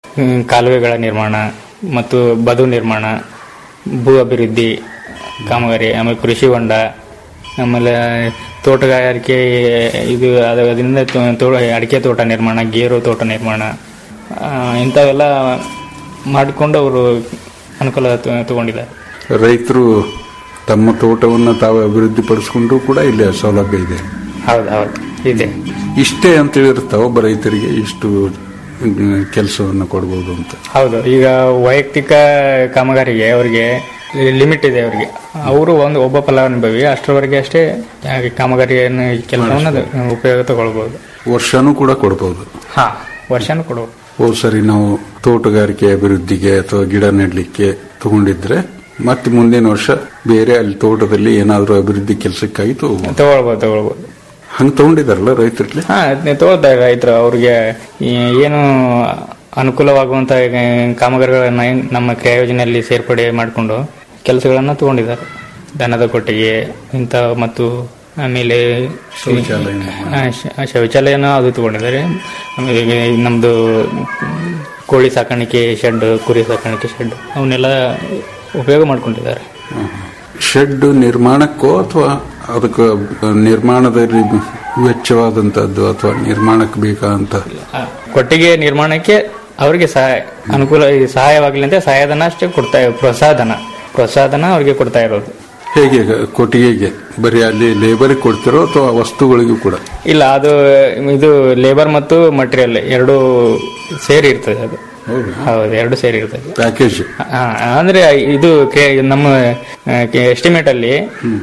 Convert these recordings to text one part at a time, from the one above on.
ಹ್ಮ್, ಕಾಲುವೆಗಳ ನಿರ್ಮಾಣ ಮತ್ತು ಬದು ನಿರ್ಮಾಣ ಭೂ ಅಭಿವೃದ್ಧಿ ಕಾಮಗಾರಿ ಆಮೇಲೆ ಕೃಷಿ ಹೊಂಡ ಆಮೇಲೆ ತೋಟಗಾರಿಕೆ ಇದು ಅದು ಅದರಿಂದ ತೋ- ತೋ ಅಡಿಕೆ ತೋಟ ನಿರ್ಮಾಣ ಗೇರು ತೋಟ ನಿರ್ಮಾಣ ಆ, ಇಂಥವೆಲ್ಲ ಮಾಡಿಕೊಂಡು ಅವರು ಅನುಕೂಲ ತ- ತಗೊಂಡಿದ್ದಾರೆ ರೈತರು ತಮ್ಮ ತೋಟವನ್ನು ತಾವು ಅಭಿವೃದ್ಧಿ ಪಡಿಸ್ಕೊಂಡು ಕೂಡ ಇಲ್ಲಿ ಸೌಲಭ್ಯ ಇದೆ ಹೌದು ಹೌದು ಇದೆ ಇಷ್ಟೇ ಅಂತ ಹೇಳಿರ್ತಾವ ಒಬ್ಬ ರೈತರಿಗೆ ಇಷ್ಟು ಕೆಲಸವನ್ನು ಕೊಡ್ಬೋದು ಅಂತ ಹೌದು ಈಗ ವೈಯಕ್ತಿಕ ಕಾಮಗಾರಿಗೆ ಅವರಿಗೆ ಲಿಮಿಟ್ ಇದೆ ಅವರಿಗೆ ಅವರು ಒಂದು ಒಬ್ಬ ಫಲಾನುಭವಿ ಅಷ್ಟರವರೆಗೆ ಅಷ್ಟೇ ಆ ಕಾಮಗಾರಿಯನ್ನು ಕೆಲಸವನ್ನು ಅದು ಉಪಯೋಗ ತಗೊಳ್ಬಹುದು ವರ್ಷನೂ ಕೂಡ ಕೊಡ್ಬೋದು ಹಾ ವರ್ಷನೂ ಕೊಡ್ಬೋದು ಓ ಸರಿ ನಾವು ತೋಟಗಾರಿಕೆ ಅಭಿವೃದ್ಧಿಗೆ ಅಥವಾ ಗಿಡ ನೆಡ್ಲಿಕ್ಕೆ ತಗೊಂಡಿದ್ರೆ ಮತ್ತೆ ಮುಂದಿನ ವರ್ಷ ಬೇರೆ ಅಲ್ಲಿ ತೋಟದಲ್ಲಿ ಏನಾದರೂ ಅಭಿವೃದ್ಧಿ ಕೆಲಸಕ್ಕಾಗಿ ತಗೋಬಹುದು ತಗೊಳ್ಬೋದು ತಗೊಳ್ಬೋದು ಹಂಗೆ ತಗೊಂಡಿದಾರಲ್ಲ ರೈತರಲ್ಲಿ ಹಾ ಅದ್ನ ತಗೊಳ್ತಾರೆ ರೈತರು ಅವ್ರಿಗೆ ಈ- ಏನು ಅನುಕೂಲವಾಗುವಂತ ಕಾಮಗಾರಿಗಳನ್ನ ನಮ್ಮ ಕ್ರಿಯಾ ಯೋಜನೆಯಲ್ಲಿ ಸೇರ್ಪಡೆ ಮಾಡಿಕೊಂಡು ಕೆಲಸಗಳನ್ನು ತಗೊಂಡಿದ್ದಾರೆ ದನದ ಕೊಟ್ಟಿಗೆ ಇಂಥ ಮತ್ತು ಆಮೇಲೆ ಶೌಚಾಲಯ ಆ, ಶ- ಶೌಚಾಲಯನ ಅದು ತಗೊಂಡಿದ್ದಾರೆ ಆಮೇಲೆ ಈಗ ನಮ್ದು ಕೋಳಿ ಸಾಕಾಣಿಕೆ ಶೆಡ್ ಕುರಿ ಸಾಕಾಣಿಕೆ ಶೆಡ್ ಅವನ್ನೆಲ್ಲ ಉಪಯೋಗ ಮಾಡ್ಕೊಂಡಿದ್ದಾರೆ ಶೆಡ್ ನಿರ್ಮಾಣಕ್ಕೋ ಅಥವಾ ಅದಕ್ಕೆ ನಿರ್ಮಾಣದಲ್ಲಿ ವೆಚ್ಚವಾದಂತದ್ದು ಅಥವಾ ನಿರ್ಮಾಣಕ್ಕೆ ಬೇಕಾದಂತ ಆ, ಕೊಟ್ಟಿಗೆ ನಿರ್ಮಾಣಕ್ಕೆ ಅವರಿಗೆ ಸಹಾಯ ಅನುಕೂಲ ಈ ಸಹಾಯವಾಗಲಿ ಅಂತ ಸಹಾಯಧನ ಅಷ್ಟೇ ಕೊಡ್ತಾ ಪ್ರೋತ್ಸಾಹಧನ ಪ್ರೋತ್ಸಾಹಧನ ಅವರಿಗೆ ಕೊಡ್ತಾ ಇರೋದು ಹೇಗೆ ಕೊಟ್ಟಿಗೆಗೆ ಬರೀ ಅಲ್ಲಿ ಲೇಬರ್ಗೆ ಕೊಡ್ತಿರೋ ಅಥವಾ ವಸ್ತುಗಳಿಗೂ ಕೂಡ ಇಲ್ಲ ಅದು ಇದು ಲೇಬರ್ ಮತ್ತು ಮಟೀರಿಯಲ್ ಎರಡು ಸೇರಿ ಇರ್ತದೆ ಅದು ಹೌದು ಎರಡು ಸೇರಿ ಇರ್ತದೆ ಪ್ಯಾಕೇಜ್ ಆ, ಅಂದ್ರೆ ಇದು ಕೆ- ನಮ್ಮ ಎಸ್ಟಿಮೇಟ್ ಅಲ್ಲಿ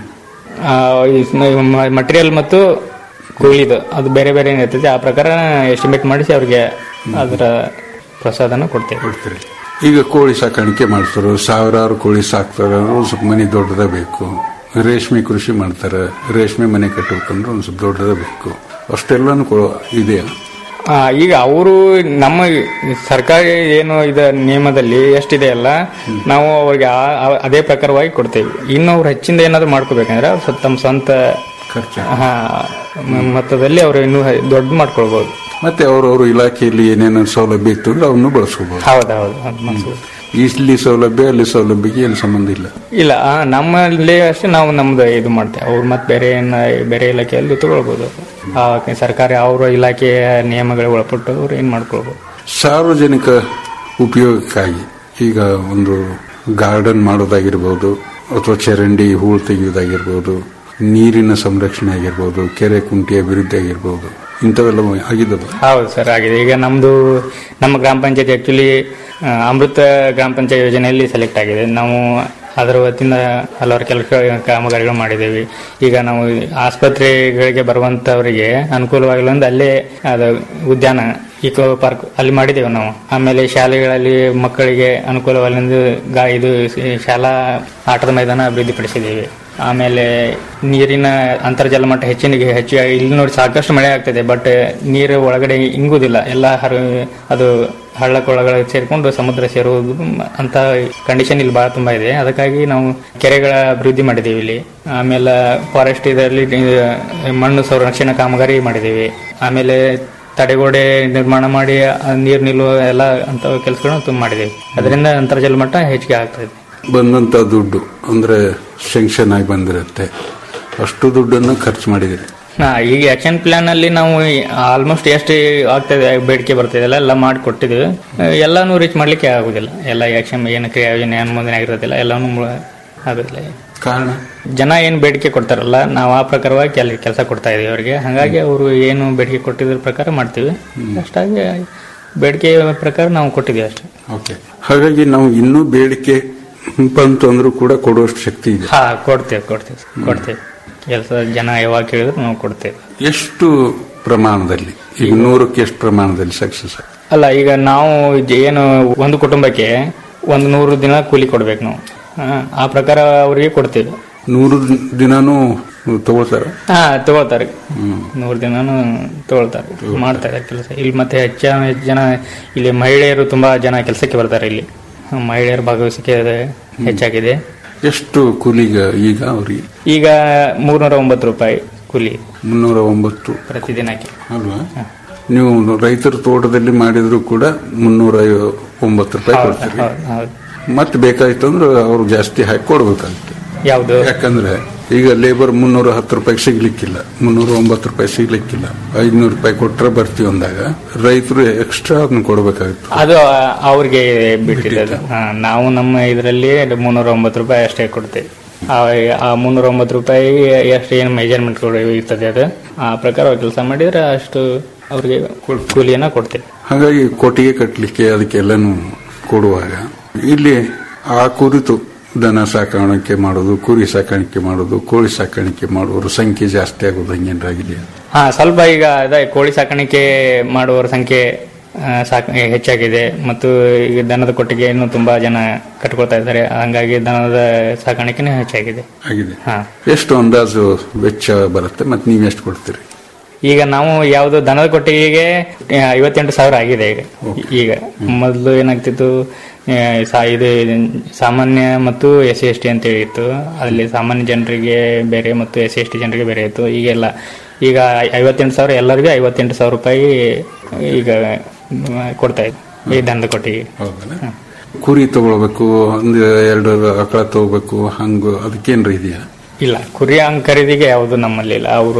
ಮಟೀರಿಯಲ್ ಮತ್ತು ಕೂಲಿದು ಅದು ಬೇರೆ ಬೇರೆ ಏನಿರ್ತದೆ ಆ ಪ್ರಕಾರ ಎಸ್ಟಿಮೇಟ್ ಮಾಡಿಸಿ ಅವ್ರಿಗೆ ಅದರ ಪ್ರಸಾದನ ಕೊಡ್ತೇವೆ ಕೊಡ್ತೀರಿ ಈಗ ಕೋಳಿ ಸಾಕಾಣಿಕೆ ಮಾಡ್ತಾರೆ ಸಾವಿರಾರು ಕೋಳಿ ಸಾಕ್ತಾರೆ ಅಂದ್ರೆ ಒಂದು ಸ್ವಲ್ಪ ಮನೆ ದೊಡ್ಡದ ಬೇಕು ರೇಷ್ಮೆ ಕೃಷಿ ಮಾಡ್ತಾರೆ ರೇಷ್ಮೆ ಮನೆ ಕಟ್ಟಬೇಕಂದ್ರೆ ಒಂದು ಸ್ವಲ್ಪ ದೊಡ್ಡದ ಬೇಕು ಅಷ್ಟೆಲ್ಲನೂ ಕೊ- ಇದೆಯಾ ಆ, ಈಗ ಅವರು ನಮ್ಮ ಸರ್ಕಾರಿ ಏನು ಇದ ನಿಯಮದಲ್ಲಿ ಎಷ್ಟಿದೆ ಅಲ್ಲ ನಾವು ಅವ್ರಿಗೆ ಆ- ಆ- ಅದೇ ಪ್ರಕಾರವಾಗಿ ಕೊಡ್ತೇವೆ ಇನ್ನು ಅವ್ರು ಹೆಚ್ಚಿಂದ ಏನಾದ್ರು ಮಾಡ್ಕೋಬೇಕಂದ್ರೆ ಅವ್ರು ಸ್ವ- ತಮ್ಮ ಸ್ವಂತ ಖರ್ಚು ಹಾ ಮ- ಮೊತ್ತದಲ್ಲಿ ಅವರು ಇನ್ನೂ ಹೆ- ದೊಡ್ಡ ಮಾಡ್ಕೊಳ್ಬಹುದು ಮತ್ತೆ ಅವ್ರವ್ರ ಇಲಾಖೆಯಲ್ಲಿ ಏನೇನು ಸೌಲಭ್ಯ ಇತ್ತು ಅಂದ್ರೆ ಅವನ್ನೂ ಬಳಸ್ಕೋಬಹುದು ಹೌದೌದು ಅದ್ ಮಾಡ್ಸ್ಬೋದು. ಇಲ್ಲಿ ಸೌಲಭ್ಯ ಅಲ್ಲಿ ಸೌಲಭ್ಯಕ್ಕೆ ಏನು ಸಂಬಂಧ ಇಲ್ಲ ಇಲ್ಲ ಆ, ನಮ್ಮಲ್ಲಿ ಅಷ್ಟೇ ನಾವು ನಮ್ದು ಇದು ಮಾಡ್ತೇವೆ ಅವ್ರು ಮತ್ತೆ ಬೇರೆ ಏನ- ಬೇರೆ ಇಲಾಖೆಯಲ್ಲಿ ತಗೊಳ್ಬಹುದು ಆ, ಸರ್ಕಾರಿ ಅವರ ಇಲಾಖೆಯ ನಿಯಮಗಳಿಗೆ ಒಳಪಟ್ಟು ಅವ್ರು ಏನ್ ಮಾಡ್ಕೊಳ್ಬಹುದು ಸಾರ್ವಜನಿಕ ಉಪಯೋಗಕ್ಕಾಗಿ ಈಗ ಒಂದು ಗಾರ್ಡನ್ ಮಾಡೋದಾಗಿರ್ಬೋದು ಅಥವಾ ಚರಂಡಿ ಹೂಳು ತೆಗೆಯೋದಾಗಿರ್ಬೋದು ನೀರಿನ ಸಂರಕ್ಷಣೆ ಆಗಿರ್ಬೋದು ಕೆರೆ ಕುಂಟಿ ಅಭಿವೃದ್ಧಿ ಆಗಿರ್ಬೋದು ಇಂಥವೆಲ್ಲ ಆಗಿದ್ದವ ಹೌದು ಸರ್ ಆಗಿದೆ ಈಗ ನಮ್ದು ನಮ್ಮ ಗ್ರಾಮ ಪಂಚಾಯತ್ ಆಕ್ಚುಲಿ ಅಮೃತ ಗ್ರಾಮ ಪಂಚಾಯತ್ ಯೋಜನೆಯಲ್ಲಿ ಸೆಲೆಕ್ಟ್ ಆಗಿದೆ ನಾವು ಅದರ ವತಿಯಿಂದ ಹಲವಾರು ಕೆಲಸ ಕಾಮಗಾರಿಗಳು ಮಾಡಿದ್ದೇವೆ ಈಗ ನಾವು ಆಸ್ಪತ್ರೆಗಳಿಗೆ ಬರುವಂತವರಿಗೆ ಅನುಕೂಲವಾಗಿಲ್ಲ ಅಂದ್ರೆ ಅಲ್ಲೇ ಅದು ಉದ್ಯಾನ ಇಕೋ ಪಾರ್ಕ್ ಅಲ್ಲಿ ಮಾಡಿದ್ದೇವೆ ನಾವು ಆಮೇಲೆ ಶಾಲೆಗಳಲ್ಲಿ ಮಕ್ಕಳಿಗೆ ಅನುಕೂಲವಾಗಿಲ್ಲ ಗಾ ಇದು ಶಾಲಾ ಆಟದ ಮೈದಾನ ಅಭಿವೃದ್ಧಿಪಡಿಸಿದ್ದೇವೆ ಆಮೇಲೆ ನೀರಿನ ಅಂತರ್ಜಲ ಮಟ್ಟ ಹೆಚ್ಚಿನ ಹೆಚ್ಚು ಇಲ್ಲಿ ನೋಡಿ ಸಾಕಷ್ಟು ಮಳೆ ಆಗ್ತದೆ ಬಟ್ ನೀರು ಒಳಗಡೆ ಇಂಗುದಿಲ್ಲ ಎಲ್ಲ ಹರ ಅದು ಹಳ್ಳ ಕೊಳಗಳ ಸೇರಿಕೊಂಡು ಸಮುದ್ರ ಸೇರುವುದು ಅಂತ ಕಂಡೀಷನ್ ಇಲ್ಲಿ ಬಹಳ ತುಂಬಾ ಇದೆ ಅದಕ್ಕಾಗಿ ನಾವು ಕೆರೆಗಳ ಅಭಿವೃದ್ಧಿ ಮಾಡಿದ್ದೀವಿ ಇಲ್ಲಿ ಆಮೇಲೆ ಫಾರೆಸ್ಟ್ ಇದರಲ್ಲಿ ಮಣ್ಣು ಸಂರಕ್ಷಣಾ ಕಾಮಗಾರಿ ಮಾಡಿದ್ದೀವಿ ಆಮೇಲೆ ತಡೆಗೋಡೆ ನಿರ್ಮಾಣ ಮಾಡಿ ಆ ನೀರು ನಿಲ್ಲುವ ಎಲ್ಲ ಅಂತ ಕೆಲಸಗಳನ್ನು ತುಂಬ ಮಾಡಿದ್ದೀವಿ ಅದರಿಂದ ಅಂತರ್ಜಲ ಮಟ್ಟ ಹೆಚ್ಚಿಗೆ ಆಗ್ತದೆ ಬಂದಂತ ದುಡ್ಡು ಅಂದ್ರೆ ಶೆಂಕ್ಷನ್ ಆಗಿ ಬಂದಿರುತ್ತೆ ಅಷ್ಟು ದುಡ್ಡನ್ನು ಖರ್ಚು ಮಾಡಿದಿರಿ ಹಾ ಈಗ ಆಕ್ಷನ್ ಪ್ಲಾನ್ ಅಲ್ಲಿ ನಾವು ಆಲ್ಮೋಸ್ಟ್ ಎಷ್ಟು ಆಗ್ತದೆ ಬೇಡಿಕೆ ಬರ್ತಿದೆ ಎಲ್ಲ ಮಾಡಿ ಕೊಟ್ಟಿದ್ದೀವಿ ಎಲ್ಲಾನು ರೀಚ್ ಮಾಡ್ಲಿಕ್ಕೆ ಆಗುದಿಲ್ಲ ಎಲ್ಲ ಆಕ್ಷನ್ ಏನು ಕ್ರಿಯಾ ಯೋಜನೆ ಅನುಮೋದನೆ ಆಗಿರೋದಿಲ್ಲ ಎಲ್ಲಾನು ಮು- ಆಗುದಿಲ್ಲ ಕಾರಣ ಜನ ಏನು ಬೇಡಿಕೆ ಕೊಡ್ತಾರಲ್ಲ ನಾವು ಆ ಪ್ರಕಾರವಾಗಿ ಕೆಲ ಕೆಲಸ ಕೊಡ್ತಾ ಇದೀವಿ ಅವರಿಗೆ ಹಾಗಾಗಿ ಅವರು ಏನು ಬೇಡಿಕೆ ಕೊಟ್ಟಿದ್ರ ಪ್ರಕಾರ ಮಾಡ್ತೀವಿ ಅಷ್ಟಾಗಿ ಬೇಡಿಕೆ ಪ್ರಕಾರ ನಾವು ಕೊಟ್ಟಿದ್ದೀವಿ ಅಷ್ಟೇ ಓಕೆ ಹಾಗಾಗಿ ನಾವು ಇನ್ನೂ ಬೇಡಿಕೆ ಬಂತು ಅಂದ್ರೂ ಕೂಡ ಕೊಡುವಷ್ಟು ಶಕ್ತಿ ಇದೆ ಹಾ ಕೊಡ್ತೇವೆ ಕೊಡ್ತೇವೆ ಕೊಡ್ತೇವೆ ಕೆಲಸ ಜನ ಯಾವಾಗ ಕೇಳಿದ್ರು ನಾವು ಕೊಡ್ತೇವೆ ಎಷ್ಟು ಪ್ರಮಾಣದಲ್ಲಿ ಈಗ ನೂರಕ್ಕೆ ಎಷ್ಟು ಪ್ರಮಾಣದಲ್ಲಿ ಸಕ್ಸಸ್ ಅಲ್ಲ ಈಗ ನಾವು ಇದ್ ಏನು ಒಂದು ಕುಟುಂಬಕ್ಕೆ ಒಂದು ನೂರು ದಿನ ಕೂಲಿ ಕೊಡ್ಬೇಕು ನಾವು ಹಾ, ಆ ಪ್ರಕಾರ ಅವರಿಗೆ ಕೊಡ್ತೀವಿ ನೂರು ದಿನಾನೂ ತಗೊಳ್ತಾರ ಹಾ ತಗೊಳ್ತಾರೆ ನೂರು ದಿನಾನು ತಗೊಳ್ತಾರೆ ಮಾಡ್ತಾರೆ ಕೆಲಸ ಇಲ್ಲಿ ಮತ್ತೆ ಹೆಚ್ಚಿನ ಹೆಚ್ಚು ಜನ ಇಲ್ಲಿ ಮಹಿಳೆಯರು ತುಂಬಾ ಜನ ಕೆಲಸಕ್ಕೆ ಬರ್ತಾರೆ ಇಲ್ಲಿ ಹಾ, ಮಹಿಳೆಯರ ಭಾಗವಹಿಸಿಕೆ ಹೆಚ್ಚಾಗಿದೆ ಎಷ್ಟು ಕೂಲಿಗ ಈಗ ಅವ್ರಿಗೆ ಈಗ ಮೂರ್ನೂರ ಒಂಬತ್ತು ರೂಪಾಯಿ ಕೂಲಿ ಮುನ್ನೂರ ಒಂಬತ್ತು ಪ್ರತಿದಿನಕ್ಕೆ ಅಲ್ವಾ ನೀವು ರೈತರ ತೋಟದಲ್ಲಿ ಮಾಡಿದ್ರು ಕೂಡ ಮುನ್ನೂರ ಐವ- ಒಂಬತ್ತು ರೂಪಾಯಿ ಹೌದು ಕೊಡ್ತೀರಿ ಹೌದು ಹೌದು ಮತ್ತೆ ಬೇಕಾಯ್ತು ಅಂದ್ರೆ ಅವ್ರು ಜಾಸ್ತಿ ಹಾಕಿ ಕೊಡ್ಬೇಕಾಗುತ್ತೆ ಯಾವುದು ಯಾಕಂದ್ರೆ ಈಗ ಲೇಬರ್ ಮುನ್ನೂರ ಹತ್ತು ರೂಪಾಯಿ ಸಿಗ್ಲಿಕ್ಕಿಲ್ಲ ಮುನ್ನೂರ ಒಂಬತ್ತು ರೂಪಾಯಿ ಸಿಗ್ಲಿಕ್ಕಿಲ್ಲ ಐದ್ನೂರು ರೂಪಾಯಿ ಕೊಟ್ರೆ ಬರ್ತೀವಿ ಅಂದಾಗ ರೈತರು ಎಕ್ಸ್ಟ್ರಾ ಅದನ್ನ ಕೊಡ್ಬೇಕಾಗುತ್ತೆ ಅದು ಆ- ಅವ್ರಿಗೆ ಬಿಟ್ಟಿದೆ ಅದು. ಹಾ, ನಾವು ನಮ್ಮ ಇದರಲ್ಲಿ ಮುನ್ನೂರ ಒಂಬತ್ತು ರೂಪಾಯಿ ಅಷ್ಟೇ ಕೊಡ್ತೇವೆ ಆ ಆ ಮುನ್ನೂರ ಒಂಬತ್ತು ರೂಪಾಯಿ ಎಷ್ಟು ಏನು ಮೆಜರ್ಮೆಂಟ್ ಇರ್ತದೆ ಅದು ಆ ಪ್ರಕಾರ ಅವ್ರು ಕೆಲಸ ಮಾಡಿದ್ರೆ ಅಷ್ಟು ಅವ್ರಿಗೆ ಕೂಲಿಯನ್ನ ಕೊಡ್ತೇವೆ ಹಾಗಾಗಿ ಕೊಟ್ಟಿಗೆ ಕಟ್ಟಲಿಕ್ಕೆ ಅದಕ್ಕೆಲ್ಲನೂ ಕೊಡುವಾಗ ಇಲ್ಲಿ ಆ ಕುರಿತು ದನ ಸಾಕಾಣಿಕೆ ಮಾಡೋದು ಕುರಿ ಸಾಕಾಣಿಕೆ ಮಾಡೋದು ಕೋಳಿ ಸಾಕಾಣಿಕೆ ಮಾಡುವವರ ಸಂಖ್ಯೆ ಜಾಸ್ತಿ ಆಗೋದು ಹಂಗೇನಾಗಿದೆಯಾ ಹಾ ಸ್ವಲ್ಪ ಈಗ ಅದೇ ಕೋಳಿ ಸಾಕಾಣಿಕೆ ಮಾಡುವವರ ಸಂಖ್ಯೆ ಆ, ಸಾಕ ಹೆಚ್ಚಾಗಿದೆ ಮತ್ತು ಈಗ ದನದ ಕೊಟ್ಟಿಗೆಯನ್ನು ತುಂಬಾ ಜನ ಕಟ್ಕೊಳ್ತಾ ಇದ್ದಾರೆ ಹಂಗಾಗಿ ದನದ ಸಾಕಾಣಿಕೆನೂ ಹೆಚ್ಚಾಗಿದೆ ಆಗಿದೆ ಹಾ ಎಷ್ಟು ಅಂದಾಜು ವೆಚ್ಚ ಬರುತ್ತೆ ಮತ್ತೆ ನೀವು ಎಷ್ಟು ಕೊಡ್ತೀರಿ ಈಗ ನಾವು ಯಾವುದು ದನದ ಕೊಟ್ಟಿಗೆಗೆ ಆ, ಐವತ್ತೆಂಟು ಸಾವಿರ ಆಗಿದೆ ಈಗ ಈಗ ಮೊದಲು ಏನಾಗ್ತಿತ್ತು ಆ, ಸಾ- ಇದು ಸಾಮಾನ್ಯ ಮತ್ತು ಎಸ್ ಸಿ ಎಸ್ ಟಿ ಅಂತೇಳಿ ಇತ್ತು ಅಲ್ಲಿ ಸಾಮಾನ್ಯ ಜನರಿಗೆ ಬೇರೆ ಮತ್ತು ಎಸ್ ಸಿ ಎಸ್ ಟಿ ಜನರಿಗೆ ಬೇರೆ ಇತ್ತು ಈಗೆಲ್ಲ ಈಗ ಐವತ್ತೆಂಟು ಸಾವಿರ ಎಲ್ಲರಿಗೂ ಐವತ್ತೆಂಟು ಸಾವಿರ ರೂಪಾಯಿ ಈಗ ಮ್, ಕೊಡ್ತಾ ಇದ್ವಿ ಈ ದನದ ಕೊಟ್ಟಿಗೆ ಹೌದಲ್ಲ ಕುರಿ ತಗೊಳ್ಬೇಕು ಒಂದು ಎರಡು ಆಕಳ ತಗೋಬೇಕು ಹಂಗ ಅದಕ್ಕೇನ್ರ ಇದೆಯಾ ಇಲ್ಲ ಕುರಿ ಹಂಗ್ ಖರೀದಿಗೆ ಯಾವುದು ನಮ್ಮಲ್ಲಿ ಇಲ್ಲ ಅವರು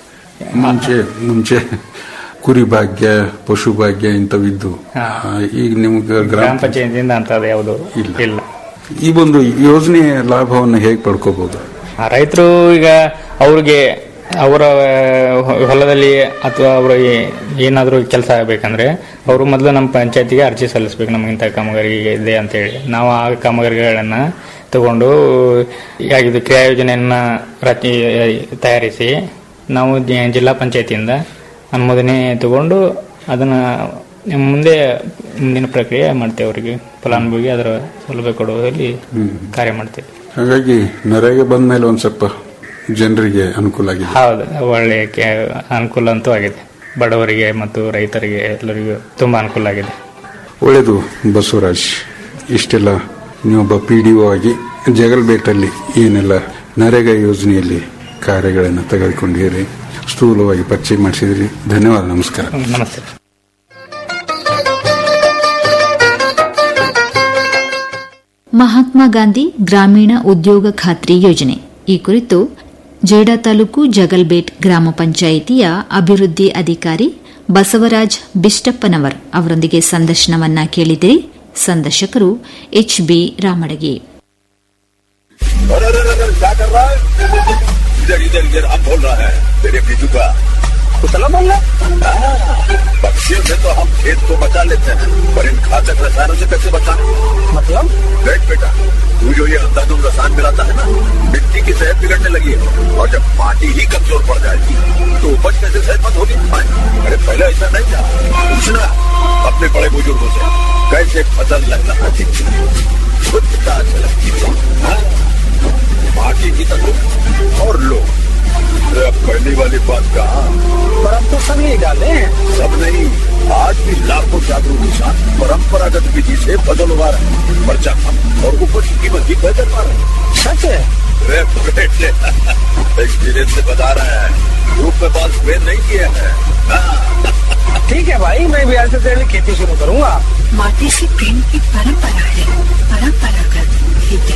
ಮುಂಚೆ ಮುಂಚೆ ಕುರಿ ಭಾಗ್ಯ ಪಶು ಭಾಗ್ಯ ಇಂಥವಿದ್ದು ಹಾ. ಆ, ಈಗ ನಿಮ್ಗೆ ಗ್ರಾಮ ಗ್ರಾಮ ಪಂಚಾಯತಿಯಿಂದ ಅಂತದ್ದು ಯಾವುದು ಇಲ್ಲ. ಇಲ್ಲ ಈ ಒಂದು ಯೋಜನೆಯ ಲಾಭವನ್ನು ಹೇಗೆ ಪಡ್ಕೋಬಹುದು ಆ ರೈತರು ಈಗ ಅವ್ರಿಗೆ ಅವರ ಹೊ- ಹೊಲದಲ್ಲಿ ಅಥವಾ ಅವರು ಏನಾದರೂ ಕೆಲಸ ಆಗಬೇಕಂದ್ರೆ ಅವರು ಮೊದಲು ನಮ್ಮ ಪಂಚಾಯತಿಗೆ ಅರ್ಜಿ ಸಲ್ಲಿಸ್ಬೇಕು ನಮ್ಗೆ ಇಂಥ ಕಾಮಗಾರಿ ಇದೆ ಅಂತೇಳಿ ನಾವು ಆ ಕಾಮಗಾರಿಗಳನ್ನ ತಗೊಂಡು ಈಗ ಇದು ಕ್ರಿಯಾ ಯೋಜನೆಯನ್ನ ರಚಿ ತಯಾರಿಸಿ ನಾವು ಜಿ- ಜಿಲ್ಲಾ ಪಂಚಾಯತಿಯಿಂದ ಅನುಮೋದನೆ ತಗೊಂಡು ಅದನ್ನ ಮುಂದೆ ಮುಂದಿನ ಪ್ರಕ್ರಿಯೆ ಮಾಡ್ತೇವೆ ಅವರಿಗೆ ಫಲಾನುಭವಿಗೆ ಅದರ ಸೌಲಭ್ಯ ಕೊಡುವಲ್ಲಿ ಕಾರ್ಯ ಮಾಡ್ತೇವೆ ಹಾಗಾಗಿ ನರೇಗೆ ಬಂದ ಮೇಲೆ ಒಂದ್ ಸ್ವಲ್ಪ ಜನರಿಗೆ ಅನುಕೂಲ ಆಗಿದೆ ಹೌದು ಒಳ್ಳೆ ಕೆ- ಅನುಕೂಲ ಅಂತೂ ಆಗಿದೆ ಬಡವರಿಗೆ ಮತ್ತು ರೈತರಿಗೆ ಎಲ್ಲರಿಗೂ ತುಂಬಾ ಅನುಕೂಲ ಆಗಿದೆ ಒಳ್ಳೆಯದು ಬಸವರಾಜ್ ಇಷ್ಟೆಲ್ಲ ನೀವೊಬ್ಬ ಪಿ ಡಿ ಒ ಆಗಿ ಜಗಲ್ಬೇಟಲ್ಲಿ ಏನೆಲ್ಲ ನರೇಗಾ ಯೋಜನೆಯಲ್ಲಿ ಕಾರ್ಯಗಳನ್ನು ತೆಗೆದುಕೊಂಡಿರಿ ಸ್ಥೂಲವಾಗಿ ಪರಿಚಯ ಮಾಡಿಸಿದ್ರಿ ಧನ್ಯವಾದ ನಮಸ್ಕಾರ ನಮಸ್ತೆ ಮಹಾತ್ಮ ಗಾಂಧಿ ಗ್ರಾಮೀಣ ಉದ್ಯೋಗ ಖಾತ್ರಿ ಯೋಜನೆ ಈ ಕುರಿತು ಜೇಡಾ ತಾಲೂಕು ಜಗಲ್ಬೇಟ್ ಗ್ರಾಮ ಪಂಚಾಯಿತಿಯ ಅಭಿವೃದ್ಧಿ ಅಧಿಕಾರಿ ಬಸವರಾಜ್ ಬಿಷ್ಟಪ್ಪನವರ್ ಅವರೊಂದಿಗೆ ಸಂದರ್ಶನವನ್ನ ಕೇಳಿದಿರಿ ಸಂದರ್ಶಕರು ಎಚ್ ಬಿ ರಾಮಡಗಿ अरे अरे अरे अरे, क्या कर रहा है इधर इधर इधर हम बोल रहा है तेरे बीजू का कुशला बोल रहा पक्षियों से तो हम खेत को बचा लेते हैं पर इन घातक रसायनों से कैसे बचाएं मतलब देख बेटा तू जो ये अंधाधुंध रसायन मिलाता है ना मिट्टी की सेहत बिगड़ने लगी है और जब माटी ही कमजोर पड़ जाएगी तो उपज कैसे सेहतमंद होगी हाँ, अरे पहले ऐसा नहीं था पूछना अपने बड़े बुजुर्गों से कैसे फसल लहलहाती थी खुद कितना अच्छा लगती थी हाँ? माटी की तकलीफ और लोग अरे अब पहली वाली बात कहा पर हम तो सब यही डाले हैं सब नहीं आज भी लाखों जागरूक किसान परंपरागत विधि से फसल उगा रहे हैं खर्चा कम और उपज की कीमत भी बेहतर पा रहे हैं सच है अरे बेटे एक्सपीरियंस से बता रहे हैं धूप में बाल स्प्रे नहीं किए हैं हाँ, ठीक है भाई मैं भी आज से तेरी खेती शुरू करूंगा माटी से प्रेम की परंपरा है परंपरागत खेती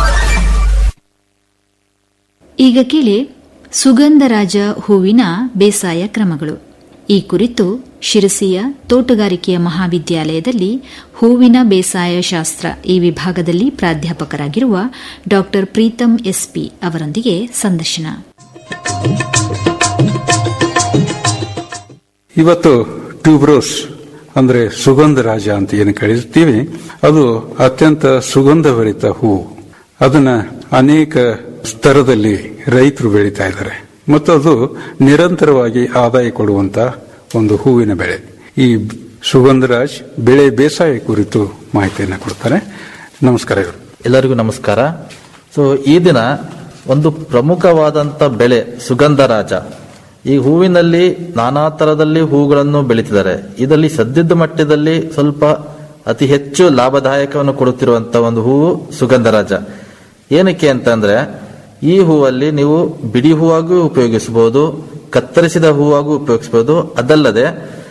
ಈಗ ಕೇಳಿ ಸುಗಂಧರಾಜ ಹೂವಿನ ಬೇಸಾಯ ಕ್ರಮಗಳು ಈ ಕುರಿತು ಶಿರಸಿಯ ತೋಟಗಾರಿಕೆಯ ಮಹಾವಿದ್ಯಾಲಯದಲ್ಲಿ ಹೂವಿನ ಬೇಸಾಯ ಶಾಸ್ತ್ರ ಈ ವಿಭಾಗದಲ್ಲಿ ಪ್ರಾಧ್ಯಾಪಕರಾಗಿರುವ ಡಾ ಪ್ರೀತಂ ಎಸ್ಪಿ ಅವರೊಂದಿಗೆ ಸಂದರ್ಶನ ಇವತ್ತು ಟ್ಯೂಬ್ರೋಸ್ ಅಂದ್ರೆ ಸುಗಂಧ ರಾಜ ಅಂತ ಏನು ಕರೀತೀವಿ ಅದು ಅತ್ಯಂತ ಸುಗಂಧಭರಿತ ಹೂವು ಅದನ್ನ ಅನೇಕ ಸ್ತರದಲ್ಲಿ ರೈತರು ಬೆಳೀತಾ ಇದ್ದಾರೆ ಮತ್ತು ಅದು ನಿರಂತರವಾಗಿ ಆದಾಯ ಕೊಡುವಂತ ಒಂದು ಹೂವಿನ ಬೆಳೆ ಈ ಸುಗಂಧರಾಜ್ ಬೆಳೆ ಬೇಸಾಯ ಕುರಿತು ಮಾಹಿತಿಯನ್ನು ಕೊಡ್ತಾರೆ ನಮಸ್ಕಾರ ಇವರು ಎಲ್ಲರಿಗೂ ನಮಸ್ಕಾರ ಸೊ ಈ ದಿನ ಒಂದು ಪ್ರಮುಖವಾದಂತ ಬೆಳೆ ಸುಗಂಧರಾಜ ಈ ಹೂವಿನಲ್ಲಿ ನಾನಾ ತರದಲ್ಲಿ ಹೂಗಳನ್ನು ಬೆಳೀತಿದ್ದಾರೆ ಇದರಲ್ಲಿ ಸದ್ಯದ ಮಟ್ಟದಲ್ಲಿ ಸ್ವಲ್ಪ ಅತಿ ಹೆಚ್ಚು ಲಾಭದಾಯಕವನ್ನು ಕೊಡುತ್ತಿರುವಂತ ಒಂದು ಹೂವು ಸುಗಂಧರಾಜ ಏನಕ್ಕೆ ಅಂತಂದ್ರೆ ಈ ಹೂವಲ್ಲಿ ನೀವು ಬಿಡಿ ಹೂವಾಗೂ ಉಪಯೋಗಿಸಬಹುದು ಕತ್ತರಿಸಿದ ಹೂವಾಗೂ ಉಪಯೋಗಿಸಬಹುದು ಅದಲ್ಲದೆ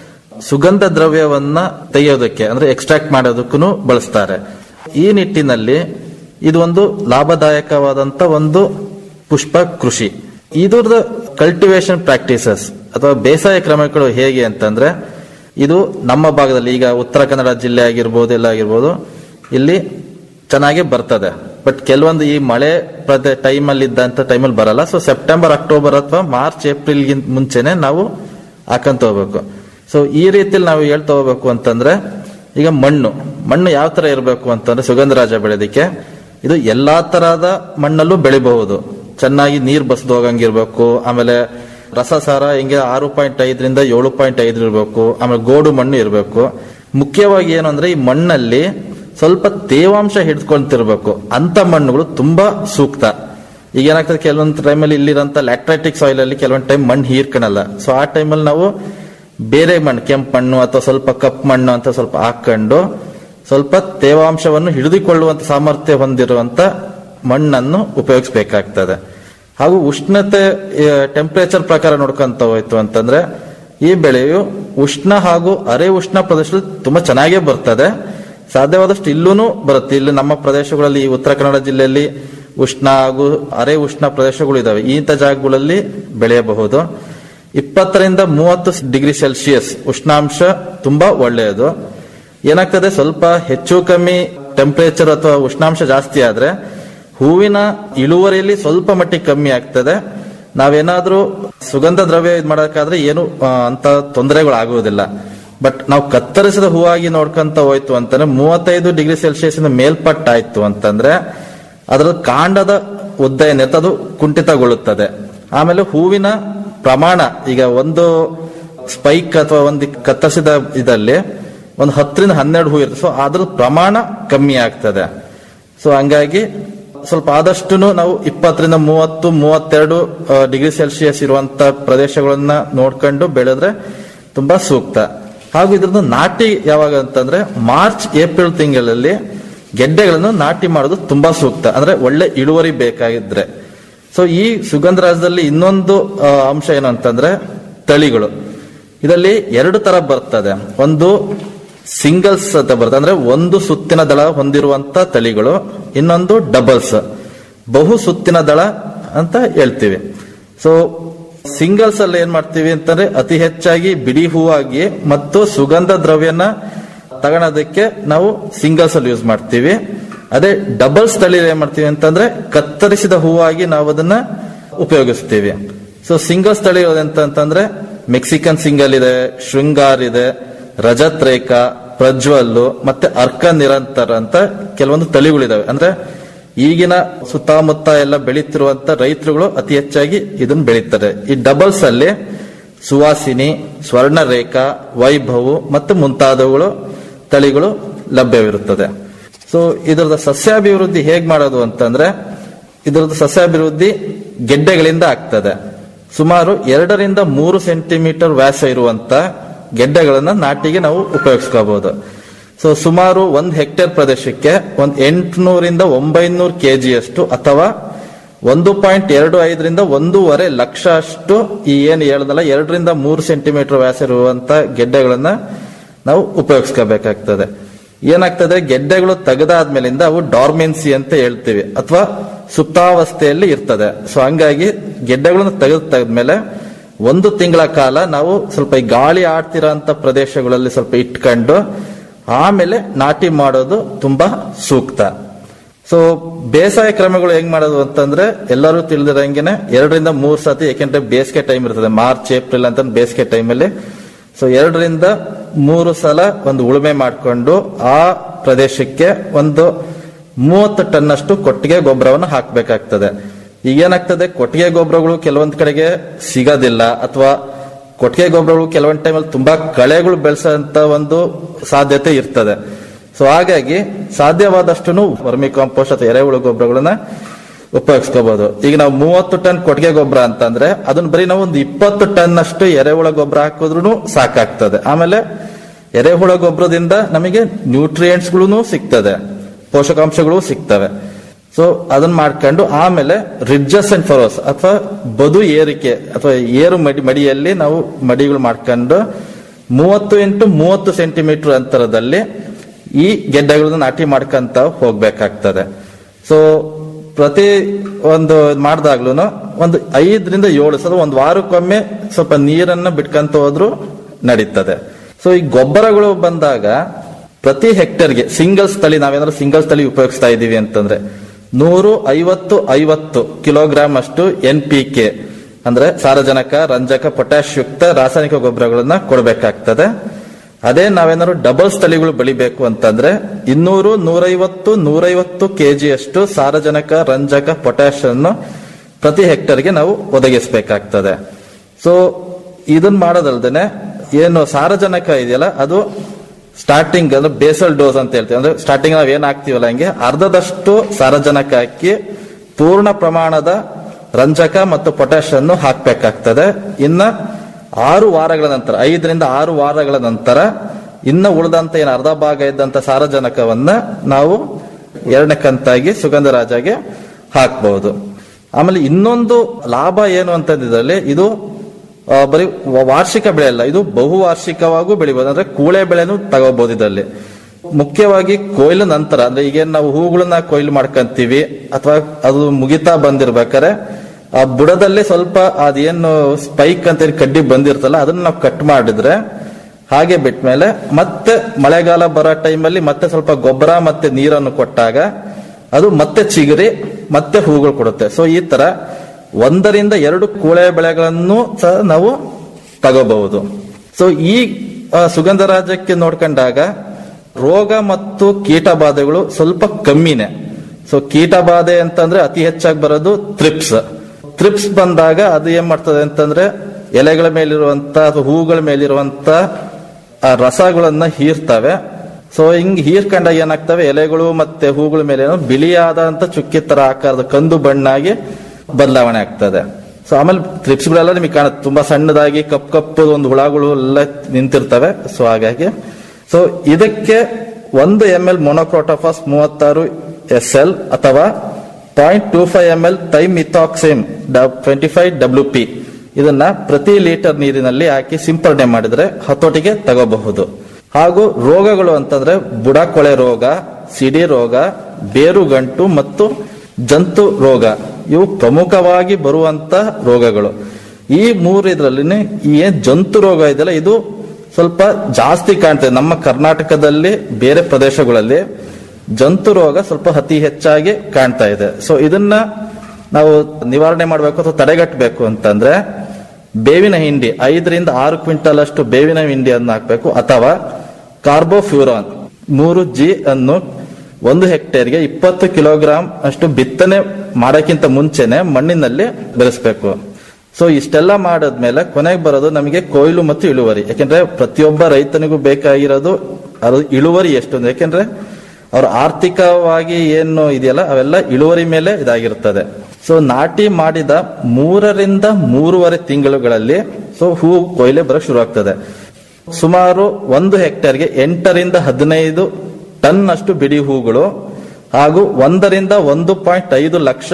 ಸುಗಂಧ ದ್ರವ್ಯವನ್ನ ತೆಗೆಯೋದಕ್ಕೆ ಅಂದ್ರೆ ಎಕ್ಸ್ಟ್ರಾಕ್ಟ್ ಮಾಡೋದಕ್ಕೂ ಬಳಸ್ತಾರೆ ಈ ನಿಟ್ಟಿನಲ್ಲಿ ಇದು ಒಂದು ಲಾಭದಾಯಕವಾದಂತ ಒಂದು ಪುಷ್ಪ ಕೃಷಿ ಇದ್ರದ್ದು ಕಲ್ಟಿವೇಶನ್ ಪ್ರಾಕ್ಟೀಸಸ್ ಅಥವಾ ಬೇಸಾಯ ಕ್ರಮಗಳು ಹೇಗೆ ಅಂತಂದ್ರೆ ಇದು ನಮ್ಮ ಭಾಗದಲ್ಲಿ ಈಗ ಉತ್ತರ ಕನ್ನಡ ಜಿಲ್ಲೆ ಆಗಿರ್ಬೋದು ಎಲ್ಲ ಆಗಿರ್ಬೋದು ಇಲ್ಲಿ ಚೆನ್ನಾಗಿ ಬರ್ತದೆ ಬಟ್ ಕೆಲವೊಂದು ಈ ಮಳೆ ಪ್ರದೇ ಟೈಮಲ್ಲಿ ಇದ್ದಂತ ಟೈಮಲ್ಲಿ ಬರಲ್ಲ ಸೊ ಸೆಪ್ಟೆಂಬರ್ ಅಕ್ಟೋಬರ್ ಅಥವಾ ಮಾರ್ಚ್ ಏಪ್ರಿಲ್ಗಿಂತ ಮುಂಚೆನೆ ನಾವು ಹಾಕಂತ ಹೋಗ್ಬೇಕು ಸೊ ಈ ರೀತಿಯಲ್ಲಿ ನಾವು ಹೇಳ್ತಾ ಹೋಗ್ಬೇಕು ಅಂತಂದ್ರೆ ಈಗ ಮಣ್ಣು ಮಣ್ಣು ಯಾವ ತರ ಇರಬೇಕು ಅಂತಂದ್ರೆ ಸುಗಂಧರಾಜ ಬೆಳೆದಿಕ್ಕೆ ಇದು ಎಲ್ಲಾ ತರಹದ ಮಣ್ಣಲ್ಲೂ ಬೆಳಿಬಹುದು ಚೆನ್ನಾಗಿ ನೀರ್ ಬಸ್ದು ಹೋಗಂಗಿರ್ಬೇಕು ಆಮೇಲೆ ರಸಸಾರ ಹಿಂಗೆ ಆರು ಪಾಯಿಂಟ್ ಐದರಿಂದ ಏಳು ಪಾಯಿಂಟ್ ಐದು ಇರಬೇಕು ಆಮೇಲೆ ಗೋಡು ಮಣ್ಣು ಇರಬೇಕು ಮುಖ್ಯವಾಗಿ ಏನು ಅಂದ್ರೆ ಈ ಮಣ್ಣಲ್ಲಿ ಸ್ವಲ್ಪ ತೇವಾಂಶ ಹಿಡ್ಕೊಂತಿರ್ಬೇಕು ಅಂತ ಮಣ್ಣುಗಳು ತುಂಬಾ ಸೂಕ್ತ ಈಗ ಏನಾಗ್ತದೆ ಕೆಲವೊಂದು ಟೈಮಲ್ಲಿ ಇಲ್ಲಿರಂತ ಲ್ಯಾಟ್ರೈಟಿಕ್ ಸಾಯಿಲ್ ಅಲ್ಲಿ ಕೆಲವೊಂದು ಟೈಮ್ ಮಣ್ಣು ಹೀರ್ಕೊಳಲ್ಲ ಸೊ ಆ ಟೈಮಲ್ಲಿ ನಾವು ಬೇರೆ ಮಣ್ಣು ಕೆಂಪು ಮಣ್ಣು ಅಥವಾ ಸ್ವಲ್ಪ ಕಪ್ಪು ಮಣ್ಣು ಅಂತ ಸ್ವಲ್ಪ ಹಾಕೊಂಡು ಸ್ವಲ್ಪ ತೇವಾಂಶವನ್ನು ಹಿಡಿದುಕೊಳ್ಳುವಂತ ಸಾಮರ್ಥ್ಯ ಹೊಂದಿರುವಂತ ಮಣ್ಣನ್ನು ಉಪಯೋಗಿಸಬೇಕಾಗ್ತದೆ ಹಾಗೂ ಉಷ್ಣತೆ ಟೆಂಪರೇಚರ್ ಪ್ರಕಾರ ನೋಡ್ಕೊಂತ ಹೋಯ್ತು ಅಂತಂದ್ರೆ ಈ ಬೆಳೆಯು ಉಷ್ಣ ಹಾಗೂ ಅರೆ ಉಷ್ಣ ಪ್ರದೇಶದಲ್ಲಿ ತುಂಬಾ ಚೆನ್ನಾಗೇ ಬರ್ತದೆ ಸಾಧ್ಯವಾದಷ್ಟು ಇಲ್ಲೂ ಬರುತ್ತೆ ಇಲ್ಲಿ ನಮ್ಮ ಪ್ರದೇಶಗಳಲ್ಲಿ ಈ ಉತ್ತರ ಕನ್ನಡ ಜಿಲ್ಲೆಯಲ್ಲಿ ಉಷ್ಣ ಹಾಗೂ ಅರೆ ಉಷ್ಣ ಪ್ರದೇಶಗಳು ಇದಾವೆ ಇಂಥ ಜಾಗಗಳಲ್ಲಿ ಬೆಳೆಯಬಹುದು ಇಪ್ಪತ್ತರಿಂದ ಮೂವತ್ತು ಡಿಗ್ರಿ ಸೆಲ್ಸಿಯಸ್ ಉಷ್ಣಾಂಶ ತುಂಬಾ ಒಳ್ಳೆಯದು ಏನಾಗ್ತದೆ ಸ್ವಲ್ಪ ಹೆಚ್ಚು ಕಮ್ಮಿ ಟೆಂಪರೇಚರ್ ಅಥವಾ ಉಷ್ಣಾಂಶ ಜಾಸ್ತಿ ಆದ್ರೆ ಹೂವಿನ ಇಳುವರಿಯಲ್ಲಿ ಸ್ವಲ್ಪ ಮಟ್ಟಿಗೆ ಕಮ್ಮಿ ಆಗ್ತದೆ ನಾವೇನಾದ್ರೂ ಸುಗಂಧ ದ್ರವ್ಯ ಇದು ಮಾಡೋಕ್ಕಾದ್ರೆ ಏನು ಆ, ಅಂತ ತೊಂದರೆಗಳು ಆಗುವುದಿಲ್ಲ ಬಟ್ ನಾವು ಕತ್ತರಿಸಿದ ಹೂವಾಗಿ ನೋಡ್ಕೊಂತ ಹೋಯ್ತು ಅಂತಂದ್ರೆ ಮೂವತ್ತೈದು ಡಿಗ್ರಿ ಸೆಲ್ಸಿಯಸ್ ಮೇಲ್ಪಟ್ಟಾಯ್ತು ಅಂತಂದ್ರೆ ಅದರ ಕಾಂಡದ ಉದ್ದ ಏನಿರುತ್ತೆ ಅದು ಕುಂಠಿತಗೊಳ್ಳುತ್ತದೆ ಆಮೇಲೆ ಹೂವಿನ ಪ್ರಮಾಣ ಈಗ ಒಂದು ಸ್ಪೈಕ್ ಅಥವಾ ಒಂದು ಕತ್ತರಿಸಿದ ಇದಲ್ಲಿ ಒಂದು ಹತ್ತರಿಂದ ಹನ್ನೆರಡು ಹೂ ಇರುತ್ತೆ ಸೊ ಅದ್ರ ಪ್ರಮಾಣ ಕಮ್ಮಿ ಆಗ್ತದೆ ಸೊ ಹಂಗಾಗಿ ಸ್ವಲ್ಪ ಆದಷ್ಟು ನಾವು ಇಪ್ಪತ್ತರಿಂದ ಮೂವತ್ತು ಮೂವತ್ತೆರಡು ಡಿಗ್ರಿ ಸೆಲ್ಸಿಯಸ್ ಇರುವಂತ ಪ್ರದೇಶಗಳನ್ನ ನೋಡ್ಕೊಂಡು ಬೆಳೆದ್ರೆ ತುಂಬಾ ಸೂಕ್ತ ಹಾಗೂ ಇದ್ರದ್ದು ನಾಟಿ ಯಾವಾಗ ಅಂತಂದ್ರೆ ಮಾರ್ಚ್ ಏಪ್ರಿಲ್ ತಿಂಗಳಲ್ಲಿ ಗೆಡ್ಡೆಗಳನ್ನು ನಾಟಿ ಮಾಡೋದು ತುಂಬಾ ಸೂಕ್ತ ಅಂದ್ರೆ ಒಳ್ಳೆ ಇಳುವರಿ ಬೇಕಾಗಿದ್ರೆ ಸೊ ಈ ಸುಗಂಧರಾಜದಲ್ಲಿ ಇನ್ನೊಂದು ಆ, ಅಂಶ ಏನು ಅಂತಂದ್ರೆ ತಳಿಗಳು ಇದರಲ್ಲಿ ಎರಡು ತರ ಬರ್ತದೆ ಒಂದು ಸಿಂಗಲ್ಸ್ ಅಂತ ಬರ್ತದೆ ಅಂದ್ರೆ ಒಂದು ಸುತ್ತಿನ ದಳ ಹೊಂದಿರುವಂತ ತಳಿಗಳು ಇನ್ನೊಂದು ಡಬಲ್ಸ್ ಬಹು ಸುತ್ತಿನ ದಳ ಅಂತ ಹೇಳ್ತೀವಿ ಸೊ ಸಿಂಗಲ್ಸ್ ಅಲ್ಲಿ ಏನ್ ಮಾಡ್ತೀವಿ ಅಂತಂದ್ರೆ ಅತಿ ಹೆಚ್ಚಾಗಿ ಬಿಡಿ ಹೂವಾಗಿ ಮತ್ತು ಸುಗಂಧ ದ್ರವ್ಯನ ತಗೊಳೋದಕ್ಕೆ ನಾವು ಸಿಂಗಲ್ಸ್ ಅಲ್ಲಿ ಯೂಸ್ ಮಾಡ್ತೀವಿ ಅದೇ ಡಬಲ್ಸ್ ತಳಿ ಏನ್ ಮಾಡ್ತೀವಿ ಅಂತಂದ್ರೆ ಕತ್ತರಿಸಿದ ಹೂವಾಗಿ ನಾವು ಅದನ್ನ ಉಪಯೋಗಿಸ್ತೀವಿ ಸೊ ಸಿಂಗಲ್ಸ್ ತಳಿ ಅಂತ ಅಂತಂದ್ರೆ ಮೆಕ್ಸಿಕನ್ ಸಿಂಗಲ್ ಇದೆ ಶೃಂಗಾರ್ ಇದೆ ರಜತ್ ರೇಖಾ ಪ್ರಜ್ವಲ್ಲು ಮತ್ತೆ ಅರ್ಕ ನಿರಂತರ ಅಂತ ಕೆಲವೊಂದು ತಳಿಗಳಿದಾವೆ ಅಂದ್ರೆ ಈಗಿನ ಸುತ್ತಮುತ್ತ ಎಲ್ಲ ಬೆಳೀತಿರುವಂತ ರೈತರುಗಳು ಅತಿ ಹೆಚ್ಚಾಗಿ ಇದನ್ನ ಬೆಳೀತಾರೆ ಈ ಡಬಲ್ಸ್ ಅಲ್ಲಿ ಸುವಾಸಿನಿ ಸ್ವರ್ಣರೇಖಾ ವೈಭವು ಮತ್ತು ಮುಂತಾದವುಗಳು ತಳಿಗಳು ಲಭ್ಯವಿರುತ್ತದೆ ಸೊ ಇದರದ ಸಸ್ಯಾಭಿವೃದ್ಧಿ ಹೇಗ್ ಮಾಡೋದು ಅಂತಂದ್ರೆ ಇದರದ್ದು ಸಸ್ಯಾಭಿವೃದ್ಧಿ ಗೆಡ್ಡೆಗಳಿಂದ ಆಗ್ತದೆ ಸುಮಾರು ಎರಡರಿಂದ ಮೂರು ಸೆಂಟಿಮೀಟರ್ ವ್ಯಾಸ ಇರುವಂತ ಗೆಡ್ಡೆಗಳನ್ನ ನಾಟಿಗೆ ನಾವು ಉಪಯೋಗಿಸ್ಕೋಬಹುದು ಸೊ ಸುಮಾರು ಒಂದು ಹೆಕ್ಟೇರ್ ಪ್ರದೇಶಕ್ಕೆ ಒಂದು ಎಂಟುನೂರಿಂದ ಒಂಬೈನೂರು ಕೆಜಿಯಷ್ಟು ಅಥವಾ ಒಂದು ಪಾಯಿಂಟ್ ಎರಡು ಐದರಿಂದ ಒಂದೂವರೆ ಲಕ್ಷ ಅಷ್ಟು ಈ ಏನು ಹೇಳ್ದಲ್ಲ ಎರಡರಿಂದ ಮೂರು ಸೆಂಟಿಮೀಟರ್ ವ್ಯಾಸ ಇರುವಂತ ಗೆಡ್ಡೆಗಳನ್ನ ನಾವು ಉಪಯೋಗಿಸ್ಕೋಬೇಕಾಗ್ತದೆ ಏನಾಗ್ತದೆ ಗೆಡ್ಡೆಗಳು ತೆಗೆದಾದ್ಮೇಲಿಂದ ಅವು ಡಾರ್ಮೆನ್ಸಿ ಅಂತ ಹೇಳ್ತೀವಿ ಅಥವಾ ಸುಪ್ತಾವಸ್ಥೆಯಲ್ಲಿ ಇರ್ತದೆ ಸೊ ಹಂಗಾಗಿ ಗೆಡ್ಡೆಗಳನ್ನು ತೆಗೆದು ತೆಗೆದ್ಮೇಲೆ ಒಂದು ತಿಂಗಳ ಕಾಲ ನಾವು ಸ್ವಲ್ಪ ಈ ಗಾಳಿ ಆಡ್ತಿರೋಂಥ ಪ್ರದೇಶಗಳಲ್ಲಿ ಸ್ವಲ್ಪ ಇಟ್ಕೊಂಡು ಆಮೇಲೆ ನಾಟಿ ಮಾಡೋದು ತುಂಬಾ ಸೂಕ್ತ ಸೊ ಬೇಸಾಯ ಕ್ರಮಗಳು ಹೆಂಗ್ ಮಾಡೋದು ಅಂತಂದ್ರೆ ಎಲ್ಲರೂ ತಿಳಿದಿರಂಗೆನೆ ಎರಡರಿಂದ ಮೂರ್ ಸತಿ ಯಾಕೆಂದ್ರೆ ಬೇಸಿಗೆ ಟೈಮ್ ಇರ್ತದೆ ಮಾರ್ಚ್ ಏಪ್ರಿಲ್ ಅಂತ ಬೇಸಿಗೆ ಟೈಮಲ್ಲಿ ಸೊ ಎರಡರಿಂದ ಮೂರು ಸಲ ಒಂದು ಉಳುಮೆ ಮಾಡಿಕೊಂಡು ಆ ಪ್ರದೇಶಕ್ಕೆ ಒಂದು ಮೂವತ್ತು ಟನ್ ಅಷ್ಟು ಕೊಟ್ಟಿಗೆ ಗೊಬ್ಬರವನ್ನು ಹಾಕಬೇಕಾಗ್ತದೆ ಈಗ ಏನಾಗ್ತದೆ ಕೊಟ್ಟಿಗೆ ಗೊಬ್ಬರಗಳು ಕೆಲವೊಂದ್ ಕಡೆಗೆ ಸಿಗೋದಿಲ್ಲ ಅಥವಾ ಕೊಟ್ಟಿಗೆ ಗೊಬ್ಬರಗಳು ಕೆಲವೊಂದು ಟೈಮಲ್ಲಿ ತುಂಬಾ ಕಳೆಗಳು ಬೆಳೆಸೋಂತ ಒಂದು ಸಾಧ್ಯತೆ ಇರ್ತದೆ ಸೊ ಹಾಗಾಗಿ ಸಾಧ್ಯವಾದಷ್ಟು ವರ್ಮಿ ಕಾಂಪೋಸ್ಟ್ ಅಥವಾ ಎರೆಹುಳು ಗೊಬ್ಬರಗಳನ್ನ ಉಪಯೋಗಿಸ್ಕೋಬಹುದು ಈಗ ನಾವು ಮೂವತ್ತು ಟನ್ ಕೊಟ್ಟಿಗೆ ಗೊಬ್ಬರ ಅಂತಂದ್ರೆ ಅದನ್ನ ಬರೀ ನಾವು ಒಂದು ಇಪ್ಪತ್ತು ಟನ್ ಅಷ್ಟು ಎರೆಹುಳ ಗೊಬ್ಬರ ಹಾಕಿದ್ರು ಸಾಕಾಗ್ತದೆ ಆಮೇಲೆ ಎರೆಹುಳ ಗೊಬ್ಬರದಿಂದ ನಮಗೆ ನ್ಯೂಟ್ರಿಯೆಂಟ್ಸ್ಗಳು ಸಿಗ್ತದೆ ಪೋಷಕಾಂಶಗಳು ಸಿಗ್ತವೆ ಸೊ ಅದನ್ನ ಮಾಡ್ಕೊಂಡು ಆಮೇಲೆ ರಿಡ್ಜಸ್ ಅಂಡ್ ಫರೋಸ್ ಅಥವಾ ಬದು ಏರಿಕೆ ಅಥವಾ ಏರು ಮಡಿ ಮಡಿಯಲ್ಲಿ ನಾವು ಮಡಿಗಳು ಮಾಡ್ಕೊಂಡು ಮೂವತ್ತು ಇಂಟು ಮೂವತ್ತು ಸೆಂಟಿಮೀಟರ್ ಅಂತರದಲ್ಲಿ ಈ ಗೆಡ್ಡೆಗಳನ್ನ ನಾಟಿ ಮಾಡ್ಕೊಂತ ಹೋಗ್ಬೇಕಾಗ್ತದೆ ಸೊ ಪ್ರತಿ ಒಂದು ಮಾಡಿದಾಗ್ಲೂ ಒಂದು ಐದರಿಂದ ಏಳು ಸಲ ಒಂದು ವಾರಕ್ಕೊಮ್ಮೆ ಸ್ವಲ್ಪ ನೀರನ್ನ ಬಿಟ್ಕೊಂತ ಹೋದ್ರು ನಡೀತದೆ ಸೊ ಈ ಗೊಬ್ಬರಗಳು ಬಂದಾಗ ಪ್ರತಿ ಹೆಕ್ಟೇರ್ಗೆ ಸಿಂಗಲ್ ಸ್ಥಳಿ ನಾವೇನಾದ್ರೂ ಸಿಂಗಲ್ ಸ್ಥಳಿ ಉಪಯೋಗಿಸ್ತಾ ಇದೀವಿ ಅಂತಂದ್ರೆ ನೂರು ಐವತ್ತು ಐವತ್ತು ಕಿಲೋಗ್ರಾಮ್ ಅಷ್ಟು ಎನ್ ಪಿ ಕೆ ಅಂದ್ರೆ ಸಾರಜನಕ ರಂಜಕ ಪೊಟ್ಯಾಶ್ ಯುಕ್ತ ರಾಸಾಯನಿಕ ಗೊಬ್ಬರಗಳನ್ನ ಕೊಡಬೇಕಾಗ್ತದೆ ಅದೇ ನಾವೇನಾದ್ರು ಡಬಲ್ ಸ್ಥಳಿಗಳು ಬೆಳಿಬೇಕು ಅಂತಂದ್ರೆ ಇನ್ನೂರು ನೂರೈವತ್ತು ನೂರೈವತ್ತು ಕೆಜಿ ಅಷ್ಟು ಸಾರಜನಕ ರಂಜಕ ಪೊಟ್ಯಾಶ್ ಅನ್ನು ಪ್ರತಿ ಹೆಕ್ಟರ್ಗೆ ನಾವು ಒದಗಿಸಬೇಕಾಗ್ತದೆ ಸೊ ಇದನ್ನ ಮಾಡೋದಲ್ದೇನೆ ಏನು ಸಾರಜನಕ ಇದೆಯಲ್ಲ ಅದು ಸ್ಟಾರ್ಟಿಂಗ್ ಅಂದ್ರೆ ಬೇಸಲ್ ಡೋಸ್ ಅಂತ ಹೇಳ್ತೀವಿ ಅಂದ್ರೆ ಸ್ಟಾರ್ಟಿಂಗ್ ನಾವ್ ಏನ್ ಹಾಕ್ತಿವಲ್ಲ ಹಂಗೆ ಅರ್ಧದಷ್ಟು ಸಾರಜನಕ ಹಾಕಿ ಪೂರ್ಣ ಪ್ರಮಾಣದ ರಂಜಕ ಮತ್ತು ಪೊಟ್ಯಾಶ್ ಅನ್ನು ಹಾಕ್ಬೇಕಾಗ್ತದೆ ಇನ್ನ ಆರು ವಾರಗಳ ನಂತರ ಐದರಿಂದ ಆರು ವಾರಗಳ ನಂತರ ಇನ್ನ ಉಳಿದಂತ ಏನು ಅರ್ಧ ಭಾಗ ಇದ್ದಂತ ಸಾರಜನಕವನ್ನ ನಾವು ಎರಡನೇ ಕಂತಾಗಿ ಸುಗಂಧರಾಜಗೆ ಹಾಕ್ಬಹುದು ಆಮೇಲೆ ಇನ್ನೊಂದು ಲಾಭ ಏನು ಅಂತಂದಿದ್ರಲ್ಲಿ ಇದು ಆ, ಬರೀ ವ- ವಾರ್ಷಿಕ ಬೆಳೆ ಅಲ್ಲ ಇದು ಬಹುವಾರ್ಷಿಕವಾಗೂ ಬೆಳಿಬಹುದು ಅಂದ್ರೆ ಕೂಳೆ ಬೆಳೆನೂ ತಗೋಬಹುದು ಇದರಲ್ಲಿ ಮುಖ್ಯವಾಗಿ ಕೊಯ್ಲು ನಂತರ ಅಂದ್ರೆ ಈಗ ನಾವು ಹೂಗಳನ್ನ ಕೊಯ್ಲು ಮಾಡ್ಕೊಂತೀವಿ ಅಥವಾ ಅದು ಮುಗಿತಾ ಬಂದಿರ್ಬೇಕಾದ್ರೆ ಆ ಬುಡದಲ್ಲಿ ಸ್ವಲ್ಪ ಅದೇನು ಸ್ಪೈಕ್ ಅಂತ ಏನ್ ಕಡ್ಡಿ ಬಂದಿರ್ತಲ್ಲ ಅದನ್ನ ನಾವು ಕಟ್ ಮಾಡಿದ್ರೆ ಹಾಗೆ ಬಿಟ್ಮೇಲೆ ಮತ್ತೆ ಮಳೆಗಾಲ ಬರೋ ಟೈಮಲ್ಲಿ ಮತ್ತೆ ಸ್ವಲ್ಪ ಗೊಬ್ಬರ ಮತ್ತೆ ನೀರನ್ನು ಕೊಟ್ಟಾಗ ಅದು ಮತ್ತೆ ಚಿಗುರಿ ಮತ್ತೆ ಹೂಗಳು ಕೊಡುತ್ತೆ ಸೊ ಈ ತರ ಒಂದರಿಂದ ಎರಡು ಕೂಳೆ ಬೆಳೆಗಳನ್ನು ಸಹ ನಾವು ತಗೋಬಹುದು ಸೊ ಈ ಆ, ಸುಗಂಧರಾಜಕ್ಕೆ ನೋಡ್ಕೊಂಡಾಗ ರೋಗ ಮತ್ತು ಕೀಟ ಬಾಧೆಗಳು ಸ್ವಲ್ಪ ಕಮ್ಮಿನೇ ಸೊ ಕೀಟ ಬಾಧೆ ಅಂತಂದ್ರೆ ಅತಿ ಹೆಚ್ಚಾಗಿ ಬರೋದು ತ್ರಿಪ್ಸ್ ತ್ರಿಪ್ಸ್ ಬಂದಾಗ ಅದು ಏನ್ ಮಾಡ್ತದೆ ಅಂತಂದ್ರೆ ಎಲೆಗಳ ಮೇಲಿರುವಂತ ಅಥವಾ ಹೂಗಳ ಮೇಲಿರುವಂತ ಆ ರಸಗಳನ್ನ ಹೀರ್ತವೆ ಸೊ ಹಿಂಗ್ ಹೀರ್ಕೊಂಡಾಗ ಏನಾಗ್ತವೆ ಎಲೆಗಳು ಮತ್ತೆ ಹೂಗಳ ಮೇಲೆ ಏನೋ ಬಿಳಿಯಾದಂತ ಚುಕ್ಕಿ ತರ ಆಕಾರದ ಕಂದು ಬಣ್ಣಾಗಿ ಬದಲಾವಣೆ ಆಗ್ತದೆ ಸೊ ಆಮೇಲೆ ತ್ರಿಪ್ಸ್ಗಳೆಲ್ಲ ನಿಮಗೆ ಕಾಣುತ್ತೆ ತುಂಬಾ ಸಣ್ಣದಾಗಿ ಕಪ್ ಕಪ್ಪು ಒಂದು ಹುಳಗಳು ಎಲ್ಲ ನಿಂತಿರ್ತವೆ ಸೊ ಹಾಗಾಗಿ ಸೊ ಇದಕ್ಕೆ ಒಂದು ಎಂ ಎಲ್ ಮೊನೋಕ್ರೋಟೋಫಾಸ್ ಮೂವತ್ತಾರು ಎಸ್ ಎಲ್ ಅಥವಾ point two five M L thiamethoxam twenty five W P ಇದನ್ನ ಪ್ರತಿ ಲೀಟರ್ ನೀರಿನಲ್ಲಿ ಹಾಕಿ ಸಿಂಪರಣೆ ಮಾಡಿದ್ರೆ ಹತೋಟಿಗೆ ತಗೋಬಹುದು ಹಾಗೂ ರೋಗಗಳು ಅಂತಂದ್ರೆ ಬುಡಕೊಳೆ ರೋಗ ಸಿಡಿ ರೋಗ ಬೇರುಗಂಟು ಮತ್ತು ಜಂತು ರೋಗ ಇವು ಪ್ರಮುಖವಾಗಿ ಬರುವಂತ ರೋಗಗಳು ಈ ಮೂರು ಇದರಲ್ಲಿ ಈ ಏನ್ ಜಂತು ರೋಗ ಇದೆಯಲ್ಲ ಇದು ಸ್ವಲ್ಪ ಜಾಸ್ತಿ ಕಾಣ್ತದೆ ನಮ್ಮ ಕರ್ನಾಟಕದಲ್ಲಿ ಬೇರೆ ಪ್ರದೇಶಗಳಲ್ಲಿ ಜಂತು ರೋಗ ಸ್ವಲ್ಪ ಅತಿ ಹೆಚ್ಚಾಗಿ ಕಾಣ್ತಾ ಇದೆ ಸೊ ಇದನ್ನ ನಾವು ನಿವಾರಣೆ ಮಾಡಬೇಕು ಅಥವಾ ತಡೆಗಟ್ಟಬೇಕು ಅಂತಂದ್ರೆ ಬೇವಿನ ಹಿಂಡಿ ಐದರಿಂದ ಆರು ಕ್ವಿಂಟಲ್ ಅಷ್ಟು ಬೇವಿನ ಹಿಂಡಿಯನ್ನು ಹಾಕಬೇಕು ಅಥವಾ ಕಾರ್ಬೋಫ್ಯೂರಾನ್ ಮೂರು ಜಿ ಅನ್ನು ಒಂದು ಹೆಕ್ಟೇರ್ಗೆ ಇಪ್ಪತ್ತು ಕಿಲೋಗ್ರಾಂ ಅಷ್ಟು ಬಿತ್ತನೆ ಮಾಡೋಕ್ಕಿಂತ ಮುಂಚೆನೆ ಮಣ್ಣಿನಲ್ಲಿ ಬೆರೆಸಬೇಕು ಸೊ ಇಷ್ಟೆಲ್ಲ ಮಾಡಾದ್ಮೇಲೆ ಕೊನೆಗೆ ಬರೋದು ನಮಗೆ ಕೊಯ್ಲು ಮತ್ತು ಇಳುವರಿ ಯಾಕೆಂದ್ರೆ ಪ್ರತಿಯೊಬ್ಬ ರೈತನಿಗೂ ಬೇಕಾಗಿರೋದು ಅದು ಇಳುವರಿ ಎಷ್ಟು ಅಂದ್ರೆ ಯಾಕೆಂದ್ರೆ ಅವ್ರ ಆರ್ಥಿಕವಾಗಿ ಏನು ಇದೆಯಲ್ಲ ಅವೆಲ್ಲ ಇಳುವರಿ ಮೇಲೆ ಇದಾಗಿರ್ತದೆ ಸೊ ನಾಟಿ ಮಾಡಿದ ಮೂರರಿಂದ ಮೂರುವರೆ ತಿಂಗಳುಗಳಲ್ಲಿ ಸೊ ಹೂ ಕೊಯ್ಲೆ ಬರಕ್ ಶುರು ಆಗ್ತದೆ ಸುಮಾರು ಒಂದು ಹೆಕ್ಟೇರ್ಗೆ ಎಂಟರಿಂದ ಹದಿನೈದು ಟನ್ ಅಷ್ಟು ಬಿಡಿ ಹೂಗಳು ಹಾಗೂ ಒಂದರಿಂದ ಒಂದು ಪಾಯಿಂಟ್ ಐದು ಲಕ್ಷ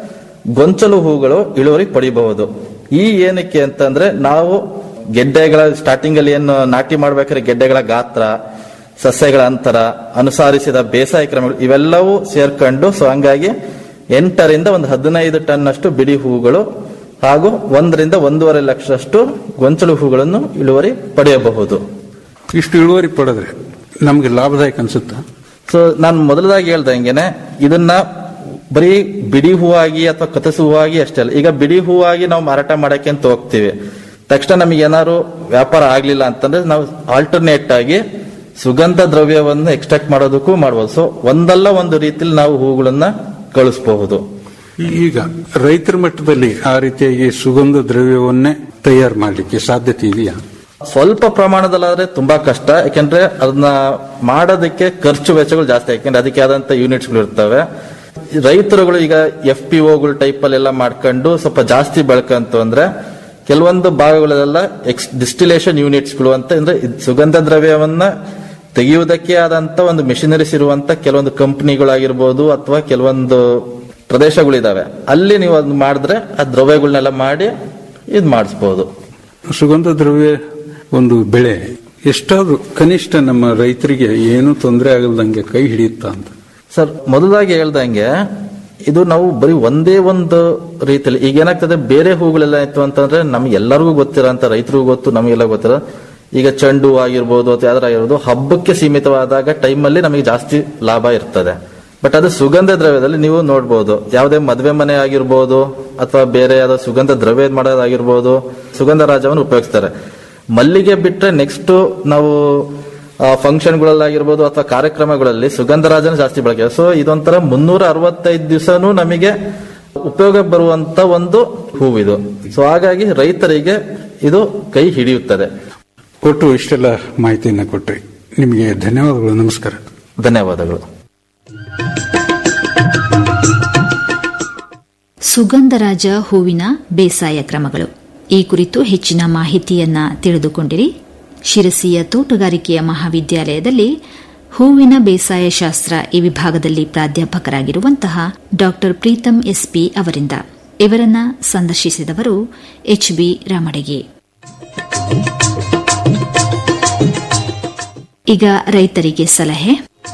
ಗೊಂಚಲು ಹೂಗಳು ಇಳುವರಿ ಪಡಿಬಹುದು ಈ ಏನಕ್ಕೆ ಅಂತಂದ್ರೆ ನಾವು ಗೆಡ್ಡೆಗಳ ಸ್ಟಾರ್ಟಿಂಗ್ ಅಲ್ಲಿ ಏನು ನಾಟಿ ಮಾಡ್ಬೇಕಾದ್ರೆ ಗೆಡ್ಡೆಗಳ ಗಾತ್ರ ಸಸ್ಯಗಳ ಅಂತರ ಅನುಸಾರಿಸಿದ ಬೇಸಾಯ ಕ್ರಮಗಳು ಇವೆಲ್ಲವೂ ಸೇರ್ಕೊಂಡು ಸೊ ಹಂಗಾಗಿ ಎಂಟರಿಂದ ಒಂದು ಹದಿನೈದು ಟನ್ ಅಷ್ಟು ಬಿಡಿ ಹೂಗಳು ಹಾಗೂ ಒಂದರಿಂದ ಒಂದೂವರೆ ಲಕ್ಷಷ್ಟು ಗೊಂಚಲು ಹೂಗಳನ್ನು ಇಳುವರಿ ಪಡೆಯಬಹುದು ಇಷ್ಟು ಇಳುವರಿ ಪಡೆದ್ರೆ ನಮ್ಗೆ ಲಾಭದಾಯಕ ಅನ್ಸುತ್ತಾ ಸೊ ನಾನು ಮೊದಲದಾಗಿ ಹೇಳ್ದಂಗೆನೆ ಇದನ್ನ ಬರೀ ಬಿಡಿ ಹೂವಾಗಿ ಅಥವಾ ಕತಸು ಹೂವಾಗಿ ಅಷ್ಟೇ ಅಲ್ಲ ಈಗ ಬಿಡಿ ಹೂವಾಗಿ ನಾವು ಮಾರಾಟ ಮಾಡಕ್ಕೆ ಅಂತ ಹೋಗ್ತೀವಿ ತಕ್ಷಣ ನಮಗೆ ಏನಾದ್ರು ವ್ಯಾಪಾರ ಆಗ್ಲಿಲ್ಲ ಅಂತಂದ್ರೆ ನಾವು ಆಲ್ಟರ್ನೇಟ್ ಆಗಿ ಸುಗಂಧ ದ್ರವ್ಯವನ್ನು ಎಕ್ಸ್ಟ್ರಾಕ್ಟ್ ಮಾಡೋದಕ್ಕೂ ಮಾಡ್ಬೋದು ಸೊ ಒಂದಲ್ಲ ಒಂದು ರೀತಿಲಿ ನಾವು ಹೂಗಳನ್ನ ಕಳಿಸಬಹುದು ಈಗ ರೈತರ ಮಟ್ಟದಲ್ಲಿ ಆ ರೀತಿಯಾಗಿ ಸುಗಂಧ ದ್ರವ್ಯವನ್ನೇ ತಯಾರು ಮಾಡಲಿಕ್ಕೆ ಸಾಧ್ಯತೆ ಇದೆಯಾ ಸ್ವಲ್ಪ ಪ್ರಮಾಣದಲ್ಲಾದ್ರೆ ತುಂಬಾ ಕಷ್ಟ ಯಾಕೆಂದ್ರೆ ಅದನ್ನ ಮಾಡೋದಕ್ಕೆ ಖರ್ಚು ವೆಚ್ಚಗಳು ಜಾಸ್ತಿ ಯಾಕೆಂದ್ರೆ ಅದಕ್ಕೆ ಆದಂತ ಯೂನಿಟ್ಸ್ಗಳು ಇರ್ತವೆ ರೈತರುಗಳು ಈಗ ಎಫ್ ಪಿ ಒಗಳು ಟೈಪ್ ಅಲ್ಲೆಲ್ಲ ಮಾಡ್ಕೊಂಡು ಸ್ವಲ್ಪ ಜಾಸ್ತಿ ಬೆಳ್ಕಂತು ಅಂದ್ರೆ ಕೆಲವೊಂದು ಭಾಗಗಳೆಲ್ಲ ಎಕ್ಸ್ ಡಿಸ್ಟಿಲೇಷನ್ ಯೂನಿಟ್ಸ್ಗಳು ಅಂತ ಅಂದ್ರೆ ಇದ್ ಸುಗಂಧ ದ್ರವ್ಯವನ್ನ ತೆಗೆಯುವುದಕ್ಕೆ ಆದಂತ ಒಂದು ಮೆಷಿನರೀಸ್ ಇರುವಂತ ಕೆಲವೊಂದು ಕಂಪನಿಗಳಾಗಿರ್ಬೋದು ಅಥವಾ ಕೆಲವೊಂದು ಪ್ರದೇಶಗಳಿದಾವೆ ಅಲ್ಲಿ ನೀವು ಅದನ್ನ ಮಾಡಿದ್ರೆ ಆ ದ್ರವ್ಯಗಳನ್ನೆಲ್ಲ ಮಾಡಿ ಇದ್ ಮಾಡಿಸ್ಬೋದು ಸುಗಂಧ ದ್ರವ್ಯ ಒಂದು ಬೆಳೆ ಎಷ್ಟಾದ್ರೂ ಕನಿಷ್ಠ ನಮ್ಮ ರೈತರಿಗೆ ಏನು ತೊಂದರೆ ಆಗಲ್ದಂಗೆ ಕೈ ಹಿಡಿಯುತ್ತಾ ಅಂತ ಸರ್ ಮೊದಲಾಗಿ ಹೇಳ್ದಂಗೆ ಇದು ನಾವು ಬರೀ ಒಂದೇ ಒಂದು ರೀತಿಯಲ್ಲಿ ಈಗ ಏನಾಗ್ತದೆ ಬೇರೆ ಹೂಗಳೆಲ್ಲ ಇತ್ತು ಅಂತಂದ್ರೆ ನಮ್ಗೆ ಎಲ್ಲರಿಗೂ ಗೊತ್ತಿರೋ ಅಂತ ರೈತರಿಗೂ ಗೊತ್ತು ನಮಗೆಲ್ಲ ಗೊತ್ತಿರೋ ಈಗ ಚೆಂಡು ಹೂ ಆಗಿರ್ಬೋದು ಅಥವಾ ಯಾವ್ದಾರ ಆಗಿರ್ಬೋದು ಹಬ್ಬಕ್ಕೆ ಸೀಮಿತವಾದಾಗ ಟೈಮಲ್ಲಿ ನಮಗೆ ಜಾಸ್ತಿ ಲಾಭ ಇರ್ತದೆ ಬಟ್ ಅದು ಸುಗಂಧ ದ್ರವ್ಯದಲ್ಲಿ ನೀವು ನೋಡ್ಬೋದು ಯಾವುದೇ ಮದುವೆ ಮನೆ ಆಗಿರ್ಬೋದು ಅಥವಾ ಬೇರೆ ಯಾವ್ದೋ ಸುಗಂಧ ದ್ರವ್ಯ ಮಾಡೋದಾಗಿರ್ಬೋದು ಸುಗಂಧ ರಾಜವನ್ನು ಉಪಯೋಗಿಸ್ತಾರೆ ಮಲ್ಲಿಗೆ ಬಿಟ್ರೆ ನೆಕ್ಸ್ಟ್ ನಾವು ಫಂಕ್ಷನ್ಗಳಲ್ಲಾಗಿರ್ಬೋದು ಅಥವಾ ಕಾರ್ಯಕ್ರಮಗಳಲ್ಲಿ ಸುಗಂಧರಾಜನ ಜಾಸ್ತಿ ಬಳಕೆ ಸೊ ಇದೊಂಥರ ಮುನ್ನೂರ ಅರವತ್ತೈದು ದಿವಸನೂ ನಮಗೆ ಉಪಯೋಗ ಬರುವಂತ ಒಂದು ಹೂವಿದು ಸೊ ಹಾಗಾಗಿ ರೈತರಿಗೆ ಇದು ಕೈ ಹಿಡಿಯುತ್ತದೆ ಒಟ್ಟು ಇಷ್ಟೆಲ್ಲ ಮಾಹಿತಿಯನ್ನು ಕೊಟ್ರಿ ನಿಮಗೆ ಧನ್ಯವಾದಗಳು ನಮಸ್ಕಾರ ಧನ್ಯವಾದಗಳು ಸುಗಂಧರಾಜ ಹೂವಿನ ಬೇಸಾಯ ಕ್ರಮಗಳು ಈ ಕುರಿತು ಹೆಚ್ಚಿನ ಮಾಹಿತಿಯನ್ನ ತಿಳಿದುಕೊಂಡಿರಿ ಶಿರಸಿಯ ತೋಟಗಾರಿಕೆಯ ಮಹಾವಿದ್ಯಾಲಯದಲ್ಲಿ ಹೂವಿನ ಬೇಸಾಯ ಶಾಸ್ತ್ರ ಈ ವಿಭಾಗದಲ್ಲಿ ಪ್ರಾಧ್ಯಾಪಕರಾಗಿರುವಂತಹ ಡಾ ಪ್ರೀತಂ ಎಸ್ಪಿ ಅವರಿಂದ ಇವರನ್ನ ಸಂದರ್ಶಿಸಿದವರು ಎಚ್ಬಿ ರಾಮಡಗಿ ಈಗ ರೈತರಿಗೆ ಸಲಹೆ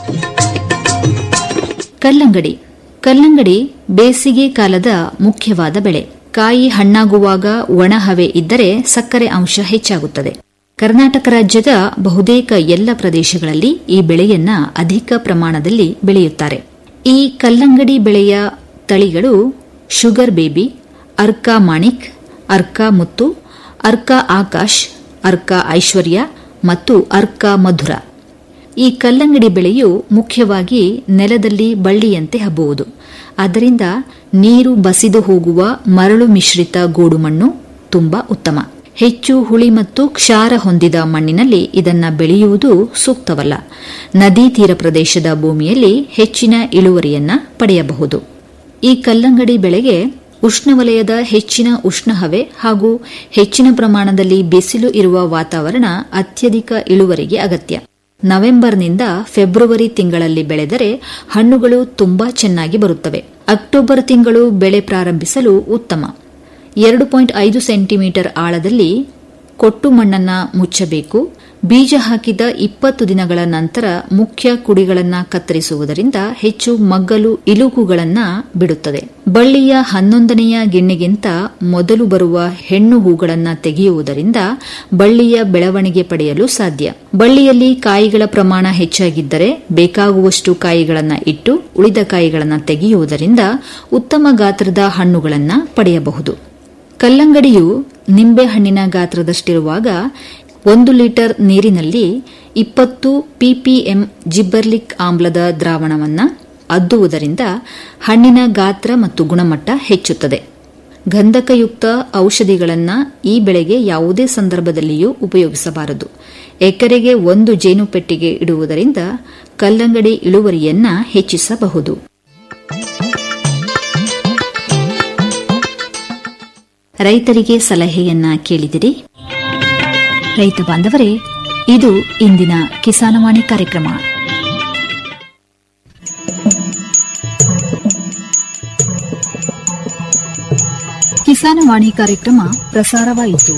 ಕಲ್ಲಂಗಡಿ ಕಲ್ಲಂಗಡಿ ಬೇಸಿಗೆ ಕಾಲದ ಮುಖ್ಯವಾದ ಬೆಳೆ ಕಾಯಿ ಹಣ್ಣಾಗುವಾಗ ಒಣಹವೆ ಇದ್ದರೆ ಸಕ್ಕರೆ ಅಂಶ ಹೆಚ್ಚಾಗುತ್ತದೆ ಕರ್ನಾಟಕ ರಾಜ್ಯದ ಬಹುತೇಕ ಎಲ್ಲ ಪ್ರದೇಶಗಳಲ್ಲಿ ಈ ಬೆಳೆಯನ್ನ ಅಧಿಕ ಪ್ರಮಾಣದಲ್ಲಿ ಬೆಳೆಯುತ್ತಾರೆ ಈ ಕಲ್ಲಂಗಡಿ ಬೆಳೆಯ ತಳಿಗಳು ಶುಗರ್ ಬೇಬಿ ಅರ್ಕಾ ಮಾಣಿಕ್ ಅರ್ಕಾ ಮುತ್ತು ಅರ್ಕಾ ಆಕಾಶ್ ಅರ್ಕಾ ಐಶ್ವರ್ಯ ಮತ್ತು ಅರ್ಕಾ ಮಧುರ ಈ ಕಲ್ಲಂಗಡಿ ಬೆಳೆಯು ಮುಖ್ಯವಾಗಿ ನೆಲದಲ್ಲಿ ಬಳ್ಳಿಯಂತೆ ಹಬ್ಬುವುದು ಆದ್ದರಿಂದ ನೀರು ಬಸಿದು ಹೋಗುವ ಮರಳು ಮಿಶ್ರಿತ ಗೋಡುಮಣ್ಣು ತುಂಬಾ ಉತ್ತಮ ಹೆಚ್ಚು ಹುಳಿ ಮತ್ತು ಕ್ಷಾರ ಹೊಂದಿದ ಮಣ್ಣಿನಲ್ಲಿ ಇದನ್ನ ಬೆಳೆಯುವುದು ಸೂಕ್ತವಲ್ಲ ನದಿ ತೀರ ಪ್ರದೇಶದ ಭೂಮಿಯಲ್ಲಿ ಹೆಚ್ಚಿನ ಇಳುವರಿಯನ್ನ ಪಡೆಯಬಹುದು ಈ ಕಲ್ಲಂಗಡಿ ಬೆಳೆಗೆ ಉಷ್ಣವಲಯದ ಹೆಚ್ಚಿನ ಉಷ್ಣಹವೆ ಹಾಗೂ ಹೆಚ್ಚಿನ ಪ್ರಮಾಣದಲ್ಲಿ ಬಿಸಿಲು ಇರುವ ವಾತಾವರಣ ಅತ್ಯಧಿಕ ಇಳುವರಿಗೆ ಅಗತ್ಯ ನವೆಂಬರ್ನಿಂದ ಫೆಬ್ರವರಿ ತಿಂಗಳಲ್ಲಿ ಬೆಳೆದರೆ ಹಣ್ಣುಗಳು ತುಂಬಾ ಚೆನ್ನಾಗಿ ಬರುತ್ತವೆ ಅಕ್ಟೋಬರ್ ತಿಂಗಳು ಬೆಳೆ ಪ್ರಾರಂಭಿಸಲು ಉತ್ತಮ ಎರಡು ಪಾಯಿಂಟ್ ಐದು ಸೆಂಟಿಮೀಟರ್ ಆಳದಲ್ಲಿ ಕೊಟ್ಟು ಮಣ್ಣನ್ನ ಮುಚ್ಚಬೇಕು ಬೀಜ ಹಾಕಿದ ಇಪ್ಪತ್ತು ದಿನಗಳ ನಂತರ ಮುಖ್ಯ ಕುಡಿಗಳನ್ನು ಕತ್ತರಿಸುವುದರಿಂದ ಹೆಚ್ಚು ಮಗ್ಗಲು ಇಲುಕುಗಳನ್ನು ಬಿಡುತ್ತದೆ ಬಳ್ಳಿಯ ಹನ್ನೊಂದನೆಯ ಗಿಣ್ಣೆಗಿಂತ ಮೊದಲು ಬರುವ ಹೆಣ್ಣು ಹೂಗಳನ್ನು ತೆಗೆಯುವುದರಿಂದ ಬಳ್ಳಿಯ ಬೆಳವಣಿಗೆ ಪಡೆಯಲು ಸಾಧ್ಯ ಬಳ್ಳಿಯಲ್ಲಿ ಕಾಯಿಗಳ ಪ್ರಮಾಣ ಹೆಚ್ಚಾಗಿದ್ದರೆ ಬೇಕಾಗುವಷ್ಟು ಕಾಯಿಗಳನ್ನು ಇಟ್ಟು ಉಳಿದ ಕಾಯಿಗಳನ್ನು ತೆಗೆಯುವುದರಿಂದ ಉತ್ತಮ ಗಾತ್ರದ ಹಣ್ಣುಗಳನ್ನು ಪಡೆಯಬಹುದು ಕಲ್ಲಂಗಡಿಯು ನಿಂಬೆಹಣ್ಣಿನ ಗಾತ್ರದಷ್ಟಿರುವಾಗ ಒಂದು ಲೀಟರ್ ನೀರಿನಲ್ಲಿ ಇಪ್ಪತ್ತು ಪಿಪಿಎಂ ಜಿಬ್ಬರ್ಲಿಕ್ ಆಮ್ಲದ ದ್ರಾವಣವನ್ನು ಅದ್ದುವುದರಿಂದ ಹಣ್ಣಿನ ಗಾತ್ರ ಮತ್ತು ಗುಣಮಟ್ಟ ಹೆಚ್ಚುತ್ತದೆ ಗಂಧಕಯುಕ್ತ ಔಷಧಿಗಳನ್ನು ಈ ಬೆಳೆಗೆ ಯಾವುದೇ ಸಂದರ್ಭದಲ್ಲಿಯೂ ಉಪಯೋಗಿಸಬಾರದು ಎಕರೆಗೆ ಒಂದು ಜೇನು ಪೆಟ್ಟಿಗೆ ಇಡುವುದರಿಂದ ಕಲ್ಲಂಗಡಿ ಇಳುವರಿಯನ್ನ ಹೆಚ್ಚಿಸಬಹುದು ರೈತರಿಗೆ ಸಲಹೆಯನ್ನ ಕೇಳಿದಿರಿ ರೈತ ಬಾಂಧವರೇ ಇದು ಇಂದಿನ ಕಿಸಾನವಾಣಿ ಕಾರ್ಯಕ್ರಮ ಕಿಸಾನವಾಣಿ ಕಾರ್ಯಕ್ರಮ ಪ್ರಸಾರವಾಯಿತು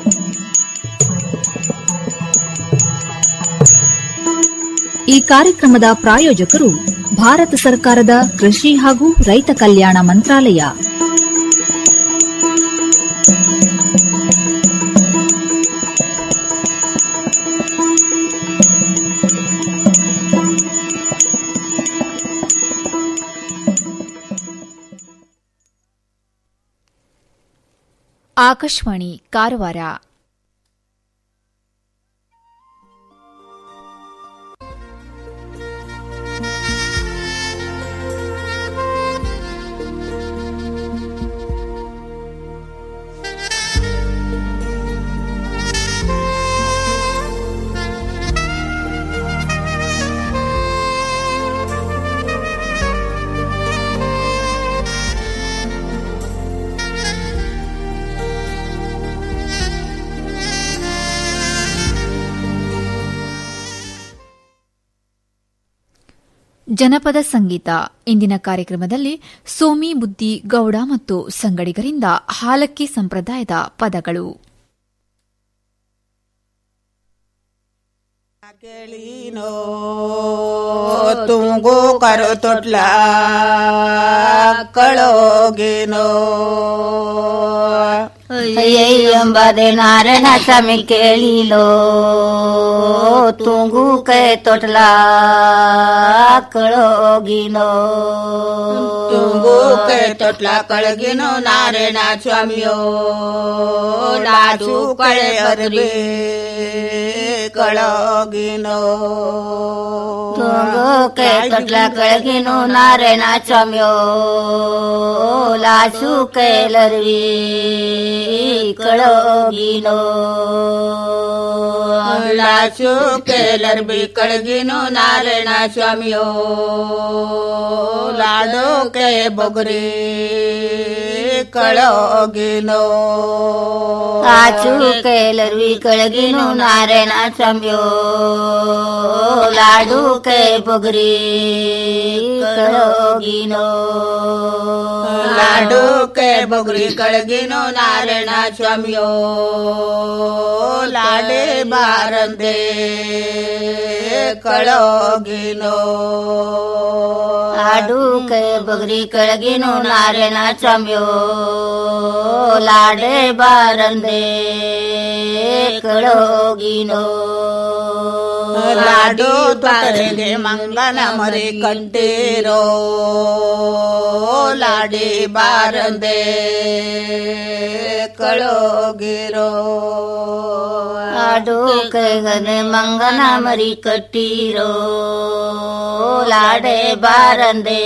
ಈ ಕಾರ್ಯಕ್ರಮದ ಪ್ರಾಯೋಜಕರು ಭಾರತ ಸರ್ಕಾರದ ಕೃಷಿ ಹಾಗೂ ರೈತ ಕಲ್ಯಾಣ ಮಂತ್ರಾಲಯ ಆಕಾಶವಾಣಿ ಕಾರವಾರ ಜನಪದ ಸಂಗೀತ ಇಂದಿನ ಕಾರ್ಯಕ್ರಮದಲ್ಲಿ ಸೋಮಿ ಬುದ್ದಿ ಗೌಡ ಮತ್ತು ಸಂಗಡಿಗರಿಂದ ಹಾಲಕ್ಕಿ ಸಂಪ್ರದಾಯದ ಪದಗಳು केळीनो तुंगू करो तोटला कळोगेनो ಎಂಬದೆ ನಾರಾಯಣ ಸ್ವಾಮಿ ಕೇಳಿಲೋ ತುಂಗು ಕೈ ತೊಟ್ಲ ಕಳೋಗಿನೋ तुंगू के तोटला कळगिनो नारायण स्वामियो लाजू कळे अरबे कळोगिनो ತುಂಗು ಕೈ ತೊಟ್ಲ ಕಳಗಿನು ನಾರಾಯಣ ಸ್ವಾಮಿಯೋ ಲಾಸು ಕೈಲರ್ವಿ ಕಳೋಗಿನೋ लाचू केलर बी कळगिनो नारायण स्वामियो लाडो के बगरे कळोगिनो ಆಚು ಕೈಲರ್ವಿ ಕಳಗಿನು ನಾರಾಯಣ ಸ್ವಾಮಿಯೋ ಲಾಡು ಕೈ ಬೊಗರಿ ಕಳೋಗಿನೋ लाडू के बगरी कळगिनो नारायण स्वामियो लाडे बारंदे कळोगिनो ಆಡು ಕೈ ಬೊಗರಿ ಕಳಗಿನು ನಾರಾಯಣ ಸ್ವಾಮಿಯೋ ಲಾಡೆ ಬಾರಂದೆ ಕಳೋಗಿನೋ लाडू तोटरेगे मंगन मरे कंटेरो लाडे बारंदे कळोगिरो ಆಡು ಕೈಗನೆ ಮಂಗನ ಮರಿ ಕಟ್ಟಿರೋ ಲಾಡೆ ಬಾರಂದೆ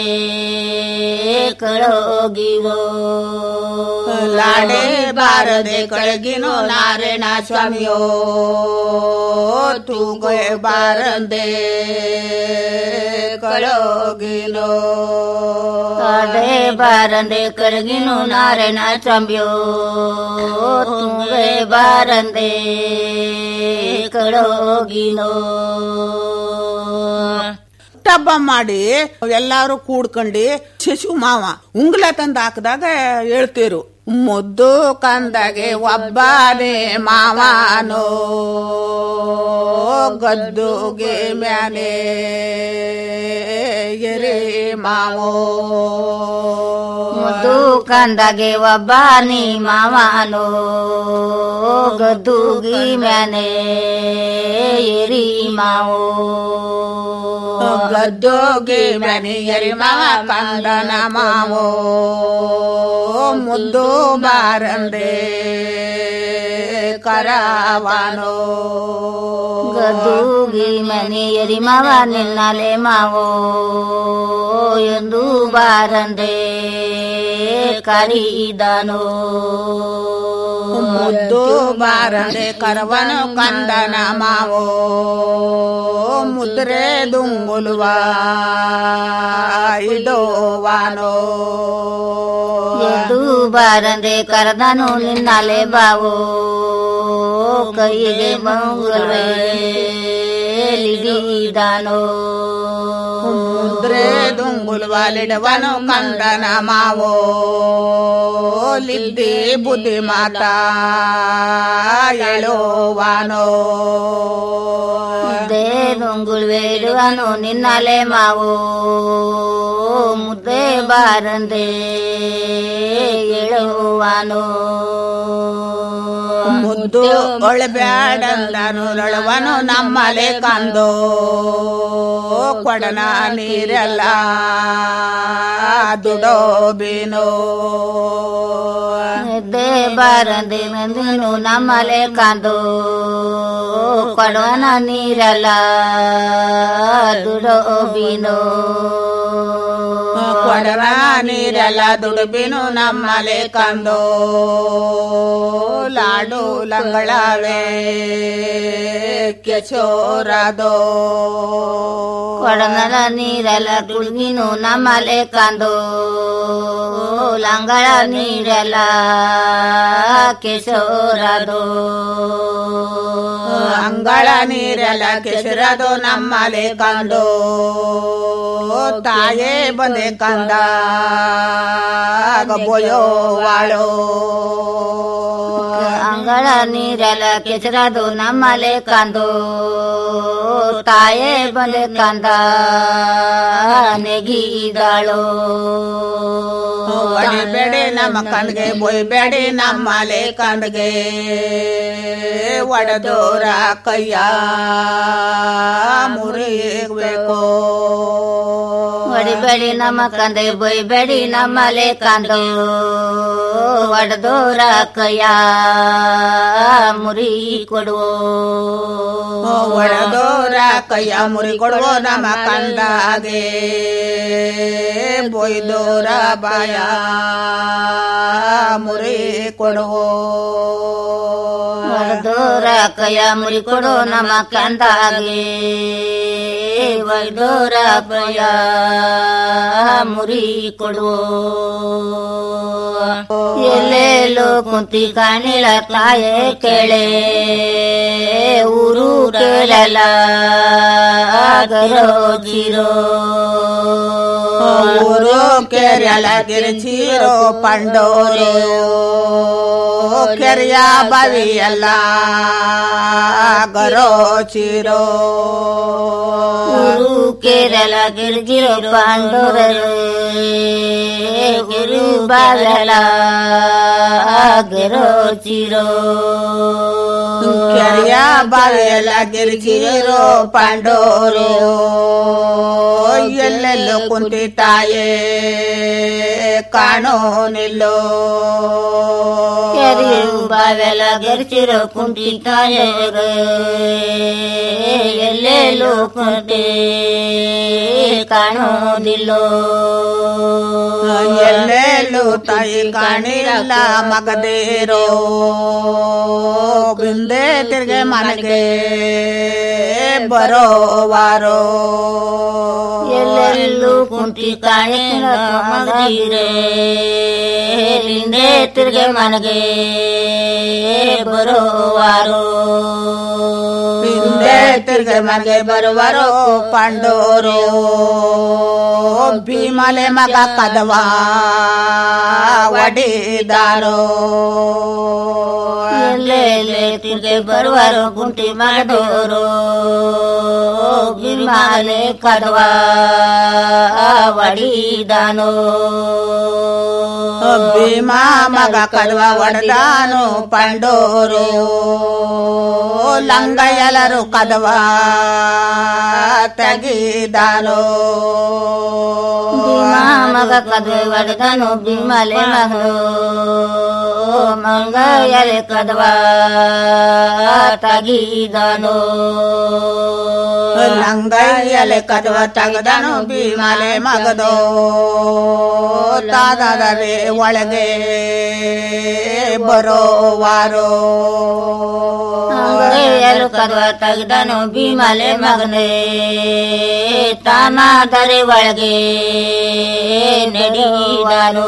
ಕಳೋಗಿವೋ लाडे बारदे कळगिनो नारायण स्वामियो तू गे बारंदे कळोगिनो ಲಾಡೆ ಬಾರಂದೆ ಕಳಗಿನು ನಾರಾಯಣ ಸ್ವಾಮಿಯೋ ತುಂಗೆ ಬಾರಂದೆ ಕಳೋಗಿನೋ ಟಬ್ಬ ಮಾಡಿ ಎಲ್ಲಾರು ಕೂಡ್ಕೊಂಡು ಶಶು ಮಾವ ಉಂಗ್ಲ ತಂದು ಹಾಕಿದಾಗ ಹೇಳ್ತೀರು ಮುದ್ದು ಕಂದಗೆ ಒಬ್ಬನೇ ಮಾವನೋ ಗದ್ದುಗೆ ಮ್ಯಾಲೆ ಎರೆ ಮಾವೋ ಮುದ್ದು ಕಂದಗೆ ಒಬ್ಬ ನೀ ಮಾವನೋ ಗದ್ದುಗಿ ಮ್ಯಾನೆ ಎರಿ ಮಾವೋ ಗದ್ದೋಗೆ ಮ್ಯಾನೆ ಎರೆ ಮಾವ ಕಂದನ ಮಾವೋ ಮುದ್ದು ಬಾರಂದೆ ಕರವಾನೋ ಗದ್ದುಗಿ ಮನೆ ಎರಿ ಮಾವ ನಿನ್ನಲೆ ಮಾವೋ ಎಂದು ಬಾರಂದೆ ಕರೀದನೋ ಮುದ್ದು ಬಾರದೆ ಕರವನು ಕಂದನ ಮಾವೋ ಮುದ್ರೆ ದುಂಗುಲುವ ಇಡೋವಾನೋ ಎದ್ದು ಬಾರಂದೆ ಕರೆದನು ನಿನ್ನಲೆ ಬಾವೋ ಕೈಗೆ ಮಂಗಲ್ವೇ ಲಿಡಿದಾನೋ ಮುದ್ರೆ ದುಂಗುಲುವಲಿಡವನು ಕಂದನ ಮಾವೋ ಲಿದ್ದಿ ಬುದ್ಧಿ ಮಾತಾ ಎಳೋವಾನೋ ಮುದ್ದೆ ನುಂಗುಳ್ವೇಡುವನು ನಿನ್ನಲೆ ಮಾವೋ ಮುದ್ದೆ ಬಾರಂದೆ ಎಳುವನು ಮುದ್ದು ಒಳಬ್ಯಾಡಂದನು ನೊಳವನು ನಮ್ಮಲೆ ಕಂದೋ ಕೊಡನ ನೀರೆಲ್ಲ ದುಡೋಬಿನೋ ಮುದ್ದೆ ಬಾರಂದೆ ನಂದಿನು ನಮ್ಮಲೆ ಕಾಂದು ಕೊಡವನ ನೀರಲ್ಲ ದುಡೋಬಿನೋ ಕೊಡನ ನೀರೆಲ್ಲ ದುಡುಬಿನು ನಮ್ಮಲೆ ಕಂದೋ ಲಾಡು ಲಂಗಳವೇ ಕೆಚೋರದೋ ಕೊಡನಲ ನೀರಲ್ಲ ಕುಡ್ಗಿನು ನಮ್ಮಲೆ ಕಾಂದು ಲಂಗಳ ನೀರಲ್ಲ ಕೆಶೋರದು ಅಂಗಳ ನೀರೆಲ್ಲ ಕೆಸರದು ನಮ್ಮಲೆ ಕಂಡು ತಾಯೇ ಬಂದೆ ಕಂದ ಬೋಯೋ ವಾಳೋ ಮಂಗಳ ನೀರೆಲ್ಲ ಕೆಸರದು ನಮ್ಮಲೆ ಕಂದು ತಾಯೇ ಬಂದೆ ಕಂದ ನೆಗಿದಾಳು ಒಡಿಬೇಡಿ ನಮ್ಮ ಕಣ್ಗೆ ಬೊಯ್ಬೇಡಿ ನಮ್ಮಲೆ ಕಣ್ಗೆ ಒಡೆದೋರ ಕೈಯ ಮುರಿಬೇಕು ಹೊಡಿಬೇಡಿ ನಮ್ಮ ಕಂದೆ ಬೊಯ್ಬೇಡಿ ನಮ್ಮಲೆ ಕಂದು ಒಡೆದೋರ ಕೈಯ ಮುರಿ ಕೊಡುವು ಒಡೆದೋರ ಕೈಯ ಮುರಿ ಕೊಡುವ ನಮ್ಮ ಕಂದಾಗೆ ಬೊಯ್ದೋರ ಬಾಯ ಮುರಿ ಕೊಡುವು ಒಡೆದೋರ ಕೈಯ ಮುರಿ ಕೊಡು ನಮ್ಮ ಕಂದಾಗೆ ಒಯ್ದೋರ ಕೈಯ ಮುರಿ ಕೊಡುವು ಎಲ್ಲೆಲ್ಲೋ ಕುಂತಿ ಕಾಣಿಲ ತಾಯೇ ಕೇಳೆ ಊರು ಕೇಳಲ್ಲ ಗರೋ ಜೀರೋ ಊರು ಕೆರೆಯಲ ಗಿರಿಚೀರೋ ಪಂಡೋರು ಕೆರೆಯ ಬವಿಯಲ್ಲ ಗರೋ ಚೀರೋ ಊರು ಕೇರಳ ಗಿರಿಜಿರೋ ಪಾಂಡೋರರು ಗುರು ಬಾಗಲ ಗೆರೋ ಚಿರೋ ಕೆರೆಯ ಬವಿಯಲ್ಲ ಗಿರಿಚೀರೋ ಪಂಡೋರು ಎಲ್ಲೆಲ್ಲೋ ಕುಂತಿ ತಾಯೇ ಕಾಣೋ ನಿಲ್ಲೋ ಕೆರೆಯು ಬಾವೆಲ ಗೆರ್ಚಿರೋ ಕುಂಟಿ ತಾಯರು ಎಲ್ಲೆಲ್ಲೋ ಕುಂಟಿ ಕಾಣೋದಿಲ್ಲೋ ಎಲ್ಲೆಲ್ಲೂ ತಾಯಿ ಕಾಣಿಲ್ಲ ಮಗದೇರೋ ಬಿಂದೆ ತಿರ್ಗೆ ಮನೆಗೆ ಬರೋವಾರೋ ಎಲ್ಲೆಲ್ಲೂ ಕುಂಟಿ ಕಾಣಿನ ಮಗೀರೆ ಹಿಂದೆ ತಿರ್ಗೆ ಮನೆಗೆ ಬರೋವಾರೋ ಹಿಂದೆ ತಿರ್ಗೆ ಮನೆಗೆ ಬರುವರು ಪಾಂಡೋರು ಭೀಮಲೆ ಮಗ ಕದವ ಒಡಿದಾರೋ ಎಲ್ಲೆಲ್ಲೆ ತಿರ್ಗೆ ಬರುವರು ಗುಂಟಿ ಮಗದೋರು ಬಿಮಾಲೆ ಕದವ ಒಡಿದಾನೋ ಭೀಮಾ ಮಗ ಕದವ ಒಡೆದಾನು ಪಾಂಡೋರು ಲಂಗ ಎಲ್ಲರೂ ಕದವ ತೆಗಿದಾನೋ ಭೀಮಾ ಮಗ ಕದವೆ ಒಡೆದನು ಬಿಮಲೆ ಮಗನು ಮಂಗ ಎಲೆ ಕದವ ತಗಿದನು ಲಂಗಯ್ಯಲೆ ಕದವ ತೆಗೆದನು ಭೀಮಲೆ ಮಗದೋ ತಾದರೆ ಒಳಗೆ ಬರೋವಾರೋ ಎಲು ಕದವ ತೆಗೆದನು ಬಿಮಲೆ ಮಗನೇ ತಾನಾದರೆ ಒಳಗೆ ನಡೆಯಿದನು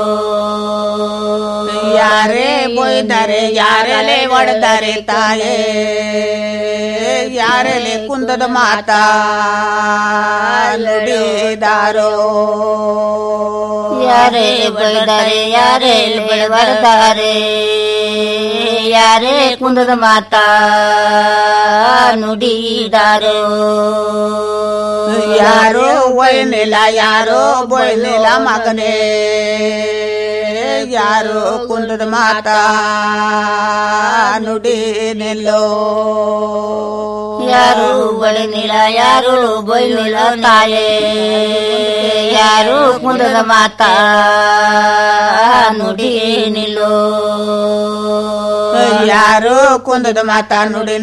ಯಾರೇ ಬೊಯ್ದರೆ ಯಾರೆಲೆ ಒಡೆದರೆ ತಾಯೇ ಯಾರೆಲೆ ಕುಂದದ ಮಾತಾ ನುಡಿದಾರೋ ಯಾರೇ ಬೈದರೆ ಯಾರೇ ಬೆಳವರ್ತಾರೆ ಯಾರೇ ಕುಂದದ ಮಾತಾ ನುಡಿದಾರೋ ಯಾರೋ ಒಯ್ನಿಲ್ಲ ಯಾರೋ ಬೊಯ್ನಿಲ್ಲ ಮಗನೇ ಯಾರೋ ಕುಂದದ ಮಾತಾ ನುಡಿ ನಿಲ್ಲೋ ಯಾರು ಬಳಿನಿಲ್ಲ ಯಾರು ಬೈಲಿಲ್ಲ ತಾಯೇ ಯಾರು ಕುಂದದ ಮಾತಾ ನುಡಿ ನಿಲ್ಲೋ ಯಾರೋ ಕುಂದದ ಮಾತಾ ನುಡಿ